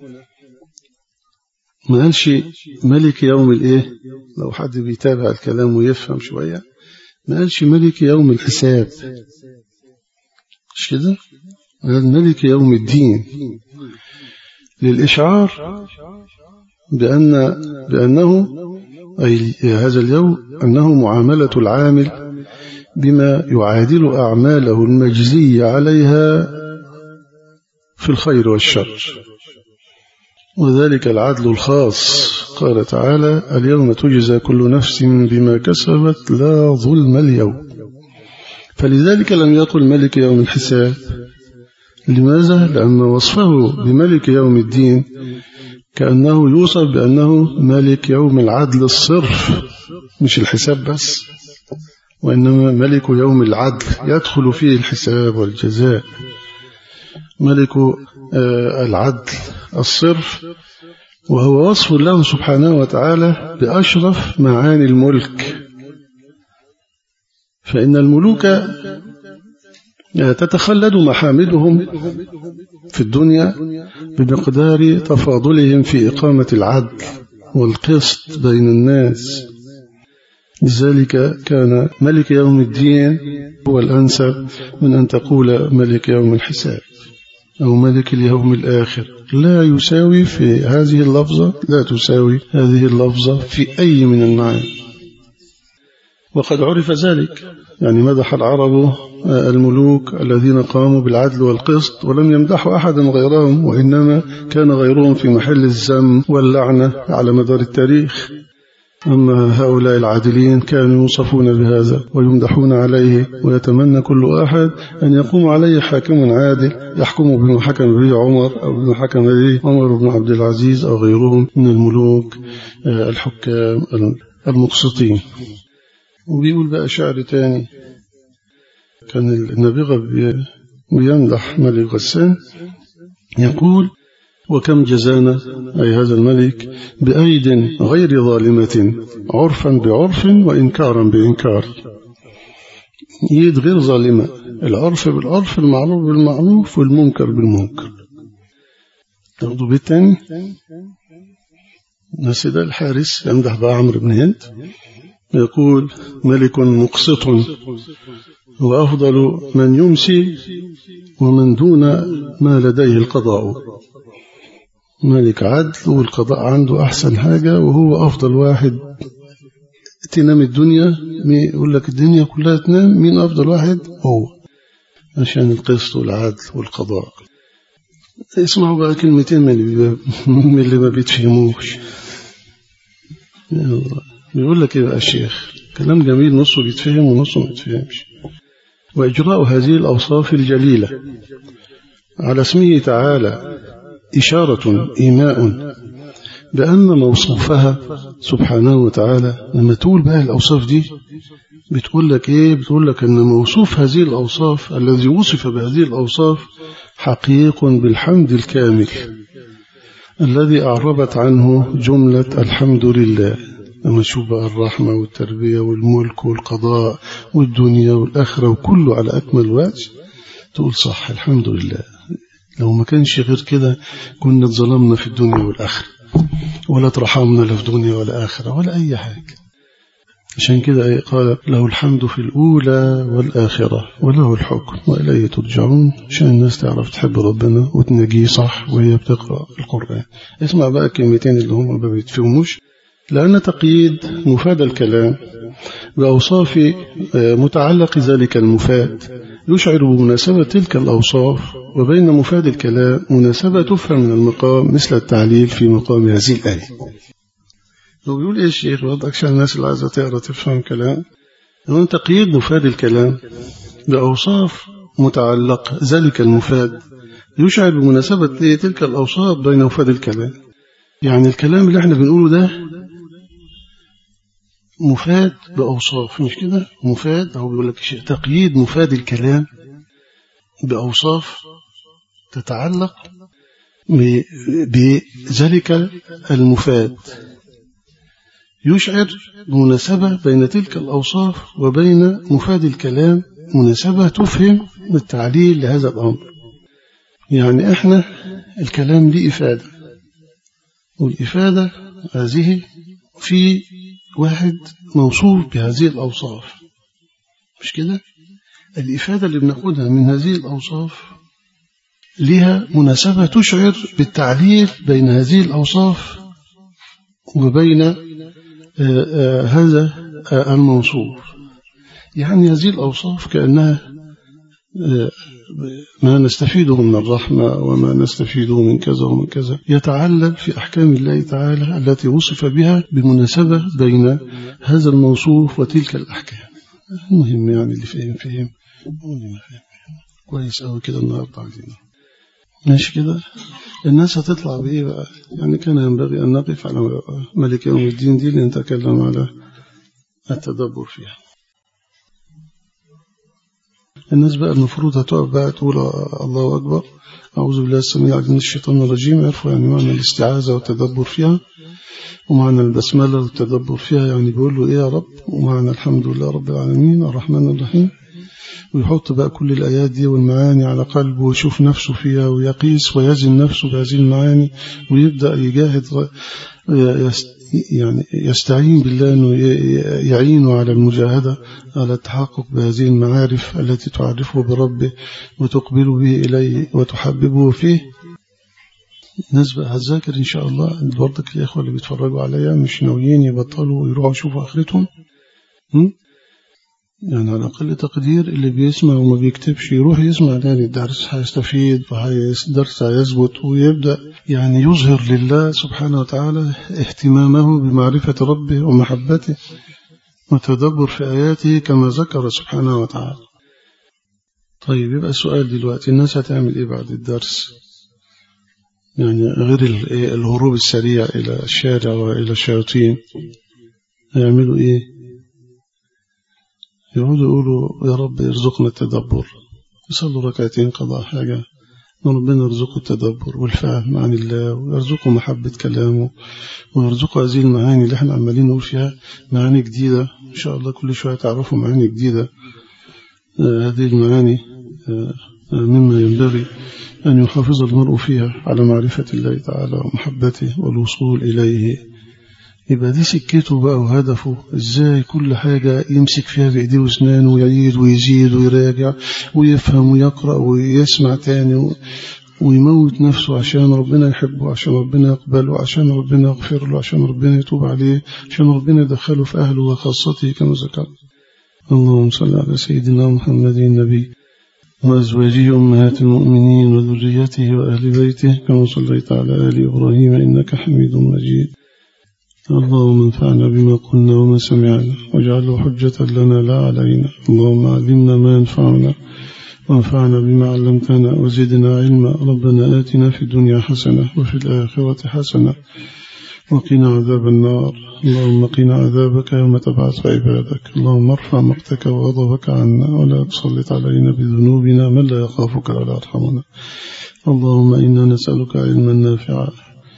[SPEAKER 1] ما قالش ملك يوم الايه لو حد بيتابع الكلام ويفهم شوية ما قالش ملك يوم الحساب مش كده قال ملك يوم الدين للإشعار بأن بأنه أي هذا اليوم أنه معاملة العامل بما يعادل أعماله المجزية عليها في الخير والشر وذلك العدل الخاص قال تعالى اليوم تجزى كل نفس بما كسبت لا ظلم اليوم فلذلك لم يقل ملك يوم الحساب لماذا؟ لأن وصفه بملك يوم الدين كأنه يوصف بأنه ملك يوم العدل الصرف مش الحساب بس وإنما ملك يوم العدل يدخل فيه الحساب والجزاء ملك العدل الصرف وهو وصف له سبحانه وتعالى بأشرف معاني الملك فإن الملوك تتخلد محامدهم في الدنيا بمقدار تفاضلهم في إقامة العدل والقسط بين الناس لذلك كان ملك يوم الدين هو الأنسب من أن تقول ملك يوم الحساب أو ملك اليوم الآخر لا يساوي في هذه اللفظة لا تساوي هذه اللفظة في أي من المعاني وقد عرف ذلك يعني مدح العرب الملوك الذين قاموا بالعدل والقسط ولم يمدحوا أحدا غيرهم وإنما كان غيرهم في محل الذم واللعنة على مدار التاريخ أما هؤلاء العادلين كانوا يوصفون بهذا ويمدحون عليه ويتمنى كل أحد أن يقوم عليه حاكم عادل يحكم بما حكم به عمر أو بما حكم به عمر بن عبد العزيز أو غيرهم من الملوك الحكام المقسطين وبيقول بقى شعر تاني كان النبيغة بيمدح ملك غسان يقول وكم جزانا أي هذا الملك بأيد غير ظالمة عرفا بعرف وإنكارا بإنكار يد غير ظالمة العرف بالعرف المعروف بالمعروف والمنكر بالمنكر تاخدوا بالتاني نسيد الحارس يمدح بقى عمرو بن هند يقول ملك مقسط وأفضل من يمسي ومن دون ما لديه القضاء ملك عدل والقضاء عنده أحسن حاجة وهو أفضل واحد تنام الدنيا يقول لك الدنيا كلها تنام مين أفضل واحد هو عشان القسط والعدل والقضاء اسمعوا بقى كلمتين من اللي ما بيتفهموش بيقول لك ايه بقى الشيخ كلام جميل نصه بيتفهم ونصه ما يتفهمش وإجراء هذه الأوصاف الجليلة على اسمه تعالى إشارة إيماء بأن موصوفها سبحانه وتعالى لما تقول بقى الأوصاف دي بتقول لك إيه بتقول لك أن موصوف هذه الأوصاف الذي وصف بهذه الأوصاف حقيق بالحمد الكامل الذي أعربت عنه جملة الحمد لله لما نشوف بقى الرحمة والتربية والملك والقضاء والدنيا والآخرة وكله على أكمل وجه تقول صح الحمد لله لو ما كانش غير كده كنا اتظلمنا في الدنيا والآخرة ولا ترحمنا لا في دنيا ولا آخرة ولا أي حاجة عشان كده قال له الحمد في الأولى والآخرة وله الحكم وإليه ترجعون عشان الناس تعرف تحب ربنا وتنجيه صح وهي بتقرأ القرآن اسمع بقى كلمتين اللي هم ما بيتفهموش لأن تقييد مفاد الكلام بأوصاف متعلق ذلك المفاد يشعر بمناسبة تلك الأوصاف وبين مفاد الكلام مناسبة تفهم من المقام مثل التعليل في مقام هذه الآية لو بيقول إيه الشيخ وضعك عشان الناس اللي عايزة تقرأ تفهم كلام أنه تقييد مفاد الكلام بأوصاف متعلق ذلك المفاد يشعر بمناسبة تلك الأوصاف بين مفاد الكلام يعني الكلام اللي احنا بنقوله ده مفاد بأوصاف مش كده مفاد أو بيقول لك تقييد مفاد الكلام بأوصاف تتعلق بذلك المفاد يشعر بمناسبة بين تلك الأوصاف وبين مفاد الكلام مناسبة تفهم التعليل لهذا الأمر يعني إحنا الكلام ليه إفادة والإفادة هذه في واحد موصوف بهذه الأوصاف مش كده الإفادة اللي بناخدها من هذه الأوصاف لها مناسبة تشعر بالتعليل بين هذه الأوصاف وبين آآ آآ هذا آآ الموصوف يعني هذه الأوصاف كأنها ما نستفيده من الرحمة وما نستفيده من كذا ومن كذا يتعلل في أحكام الله تعالى التي وصف بها بمناسبة بين هذا الموصوف وتلك الأحكام المهم يعني اللي فهم فهم واللي ما فهم كويس أوي كده النهاردة عايزين ماشي كده الناس هتطلع بإيه بقى يعني كان ينبغي أن نقف على ملك يوم الدين دي لنتكلم على التدبر فيها الناس بقى المفروض هتقف بقى تقول الله أكبر أعوذ بالله السميع العليم من الشيطان الرجيم عرفوا يعني معنى الاستعاذة والتدبر فيها ومعنى البسملة والتدبر فيها يعني بيقول له إيه يا رب ومعنى الحمد لله رب العالمين الرحمن الرحيم ويحط بقى كل الآيات دي والمعاني على قلبه ويشوف نفسه فيها ويقيس ويزن نفسه بهذه المعاني ويبدأ يجاهد يعني يستعين بالله أنه يعينه على المجاهدة على التحقق بهذه المعارف التي تعرفه بربه وتقبل به إليه وتحببه فيه الناس بقى هتذاكر إن شاء الله برضك الإخوة اللي بيتفرجوا عليا مش ناويين يبطلوا ويروحوا يشوفوا آخرتهم يعني على أقل تقدير اللي بيسمع وما بيكتبش يروح يسمع تاني الدرس هيستفيد والدرس هيثبت ويبدأ يعني يظهر لله سبحانه وتعالى اهتمامه بمعرفة ربه ومحبته وتدبر في آياته كما ذكر سبحانه وتعالى طيب يبقى السؤال دلوقتي الناس هتعمل ايه بعد الدرس يعني غير الهروب السريع إلى الشارع وإلى الشياطين هيعملوا ايه يقعدوا يقولوا يا رب ارزقنا التدبر يصلوا ركعتين قضاء حاجة ربنا يرزقه التدبر والفهم عن الله ويرزقه محبة كلامه ويرزقه هذه المعاني اللي احنا عمالين نقول فيها معاني جديدة إن شاء الله كل شوية تعرفوا معاني جديدة آه هذه المعاني آه مما ينبغي أن يحافظ المرء فيها على معرفة الله تعالى ومحبته والوصول إليه يبقى دي سكته بقى وهدفه ازاي كل حاجة يمسك فيها بإيديه واسنانه ويعيد ويزيد ويراجع ويفهم ويقرأ ويسمع تاني ويموت نفسه عشان ربنا يحبه عشان ربنا يقبله عشان ربنا يغفر له عشان ربنا يتوب عليه عشان ربنا يدخله في أهله وخاصته كما ذكر اللهم صل على سيدنا محمد النبي وأزواجه أمهات المؤمنين وذريته وأهل بيته كما صليت على آل إبراهيم إنك حميد مجيد اللهم انفعنا بما قلنا وما سمعنا واجعله حجة لنا لا علينا اللهم علمنا ما ينفعنا وانفعنا بما علمتنا وزدنا علما ربنا آتنا في الدنيا حسنة وفي الآخرة حسنة وقنا عذاب النار اللهم قنا عذابك يوم تبعث عبادك اللهم ارفع مقتك وغضبك عنا ولا تسلط علينا بذنوبنا من لا يخافك ولا يرحمنا اللهم إنا نسألك علما نافعا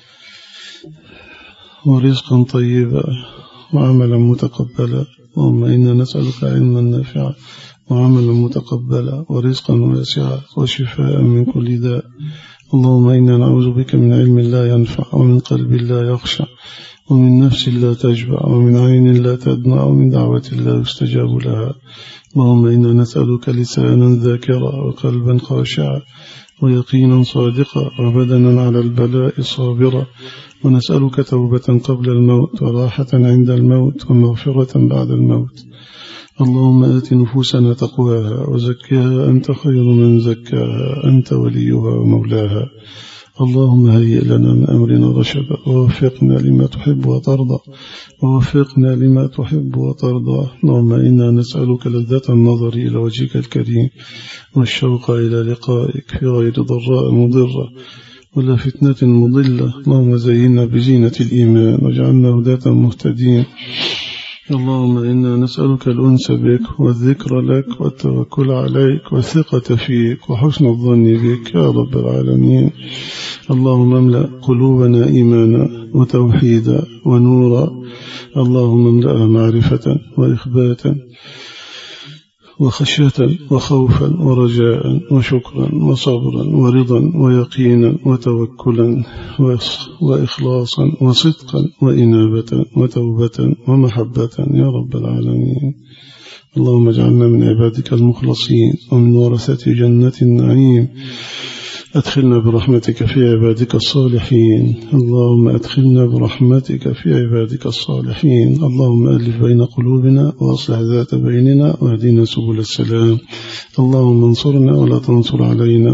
[SPEAKER 1] ورزقا طيبا وعملا متقبلا اللهم إنا نسألك علما نافعا وعملا متقبلا ورزقا واسعا وشفاء من كل داء اللهم إنا نعوذ بك من علم لا ينفع ومن قلب لا يخشع ومن نفس لا تشبع ومن عين لا تدمع ومن دعوة لا يستجاب لها اللهم إنا نسألك لسانا ذاكرا وقلبا خاشعا ويقينا صادقا وبدنا على البلاء صابرا ونسألك توبة قبل الموت وراحة عند الموت ومغفرة بعد الموت اللهم آت نفوسنا تقواها وزكها أنت خير من زكاها أنت وليها ومولاها اللهم هيئ لنا من أمرنا رشدا ووفقنا لما تحب وترضى ووفقنا لما تحب وترضى اللهم إنا نسألك لذة النظر إلى وجهك الكريم والشوق إلى لقائك في غير ضراء مضرة ولا فتنة مضلة اللهم زينا بزينة الإيمان واجعلنا هداة مهتدين اللهم إنا نسألك الأنس بك والذكر لك والتوكل عليك والثقة فيك وحسن الظن بك يا رب العالمين اللهم املأ قلوبنا إيمانا وتوحيدا ونورا اللهم املأها معرفة وإخباتا وخشية وخوفا ورجاء وشكرا وصبرا ورضا ويقينا وتوكلا وإخلاصا وصدقا وإنابة وتوبة ومحبة يا رب العالمين اللهم اجعلنا من عبادك المخلصين ومن ورثة جنة النعيم أدخلنا برحمتك في عبادك الصالحين اللهم أدخلنا برحمتك في عبادك الصالحين اللهم ألف بين قلوبنا وأصلح ذات بيننا واهدنا سبل السلام اللهم انصرنا ولا تنصر علينا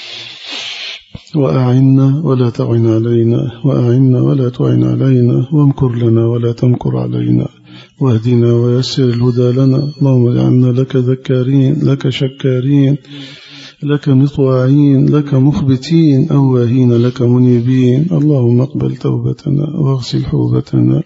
[SPEAKER 1] وأعنا ولا تعن علينا وأعنا ولا تعن علينا وامكر لنا ولا تمكر علينا واهدنا ويسر الهدى لنا اللهم اجعلنا لك ذكارين لك شكارين لك مطواعين لك مخبتين أواهين لك منيبين اللهم اقبل توبتنا واغسل حوبتنا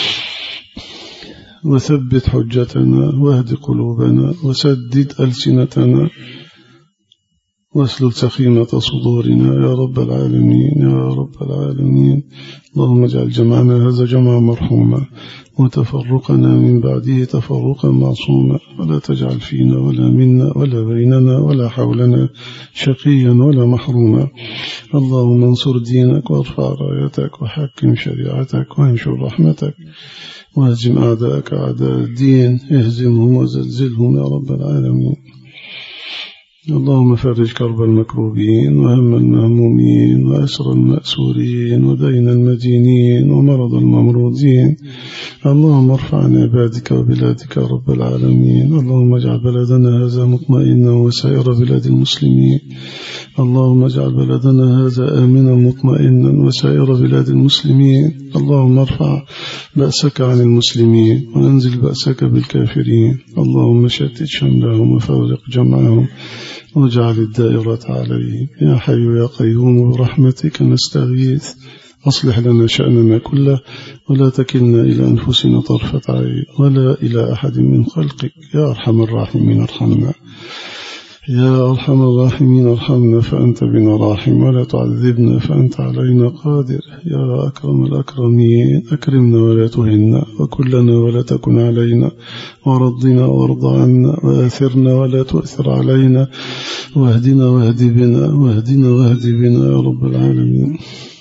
[SPEAKER 1] وثبت حجتنا واهد قلوبنا وسدد ألسنتنا واسلل سخيمة صدورنا يا رب العالمين يا رب العالمين اللهم اجعل جمعنا هذا جمع مرحوما وتفرقنا من بعده تفرقا معصوما ولا تجعل فينا ولا منا ولا بيننا ولا حولنا شقيا ولا محروما اللهم انصر دينك وارفع رايتك وحكم شريعتك وانشر رحمتك واهزم أعداءك أعداء الدين اهزمهم وزلزلهم يا رب العالمين اللهم فرج كرب المكروبين وهم المهمومين وأسر المأسورين ودين المدينين ومرض الممروضين اللهم ارفع عن عبادك وبلادك رب العالمين اللهم اجعل بلدنا هذا مطمئنا وسائر بلاد المسلمين اللهم اجعل بلدنا هذا آمنا مطمئنا وسائر بلاد المسلمين اللهم ارفع بأسك عن المسلمين وانزل بأسك بالكافرين اللهم شتت شملهم وفرق جمعهم واجعل الدائرة عليهم يا حي يا قيوم برحمتك نستغيث أصلح لنا شأننا كله ولا تكلنا إلى أنفسنا طرفة عين ولا إلى أحد من خلقك يا أرحم الراحمين ارحمنا يا أرحم الراحمين ارحمنا فأنت بنا راحم ولا تعذبنا فأنت علينا قادر يا أكرم الأكرمين أكرمنا ولا تهنا وكلنا ولا تكن علينا ورضنا وارض عنا وآثرنا ولا تؤثر علينا واهدنا واهد بنا واهدنا واهد بنا يا رب العالمين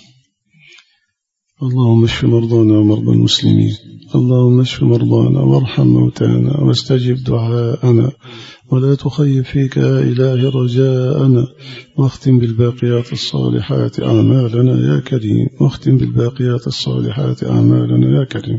[SPEAKER 1] اللهم اشف مرضانا ومرضى المسلمين اللهم اشف مرضانا وارحم موتانا واستجب دعاءنا ولا تخيب فيك يا إله رجاءنا واختم بالباقيات الصالحات أعمالنا يا كريم واختم بالباقيات الصالحات أعمالنا يا كريم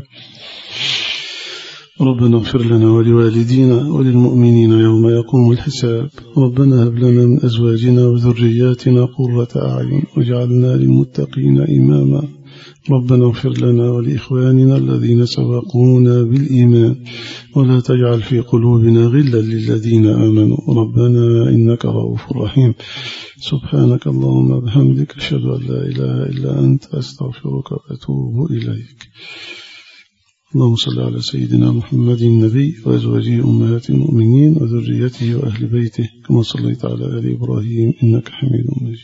[SPEAKER 1] ربنا اغفر لنا ولوالدينا وللمؤمنين يوم يقوم الحساب ربنا هب لنا من أزواجنا وذرياتنا قرة أعين واجعلنا للمتقين إماما ربنا اغفر لنا ولإخواننا الذين سبقونا بالإيمان ولا تجعل في قلوبنا غلا للذين آمنوا ربنا إنك رؤوف رحيم سبحانك اللهم بحمدك أشهد أن لا إله إلا أنت أستغفرك وأتوب إليك اللهم صل على سيدنا محمد النبي وأزواجه أمهات المؤمنين وذريته وأهل بيته كما صليت على آل إبراهيم إنك حميد مجيد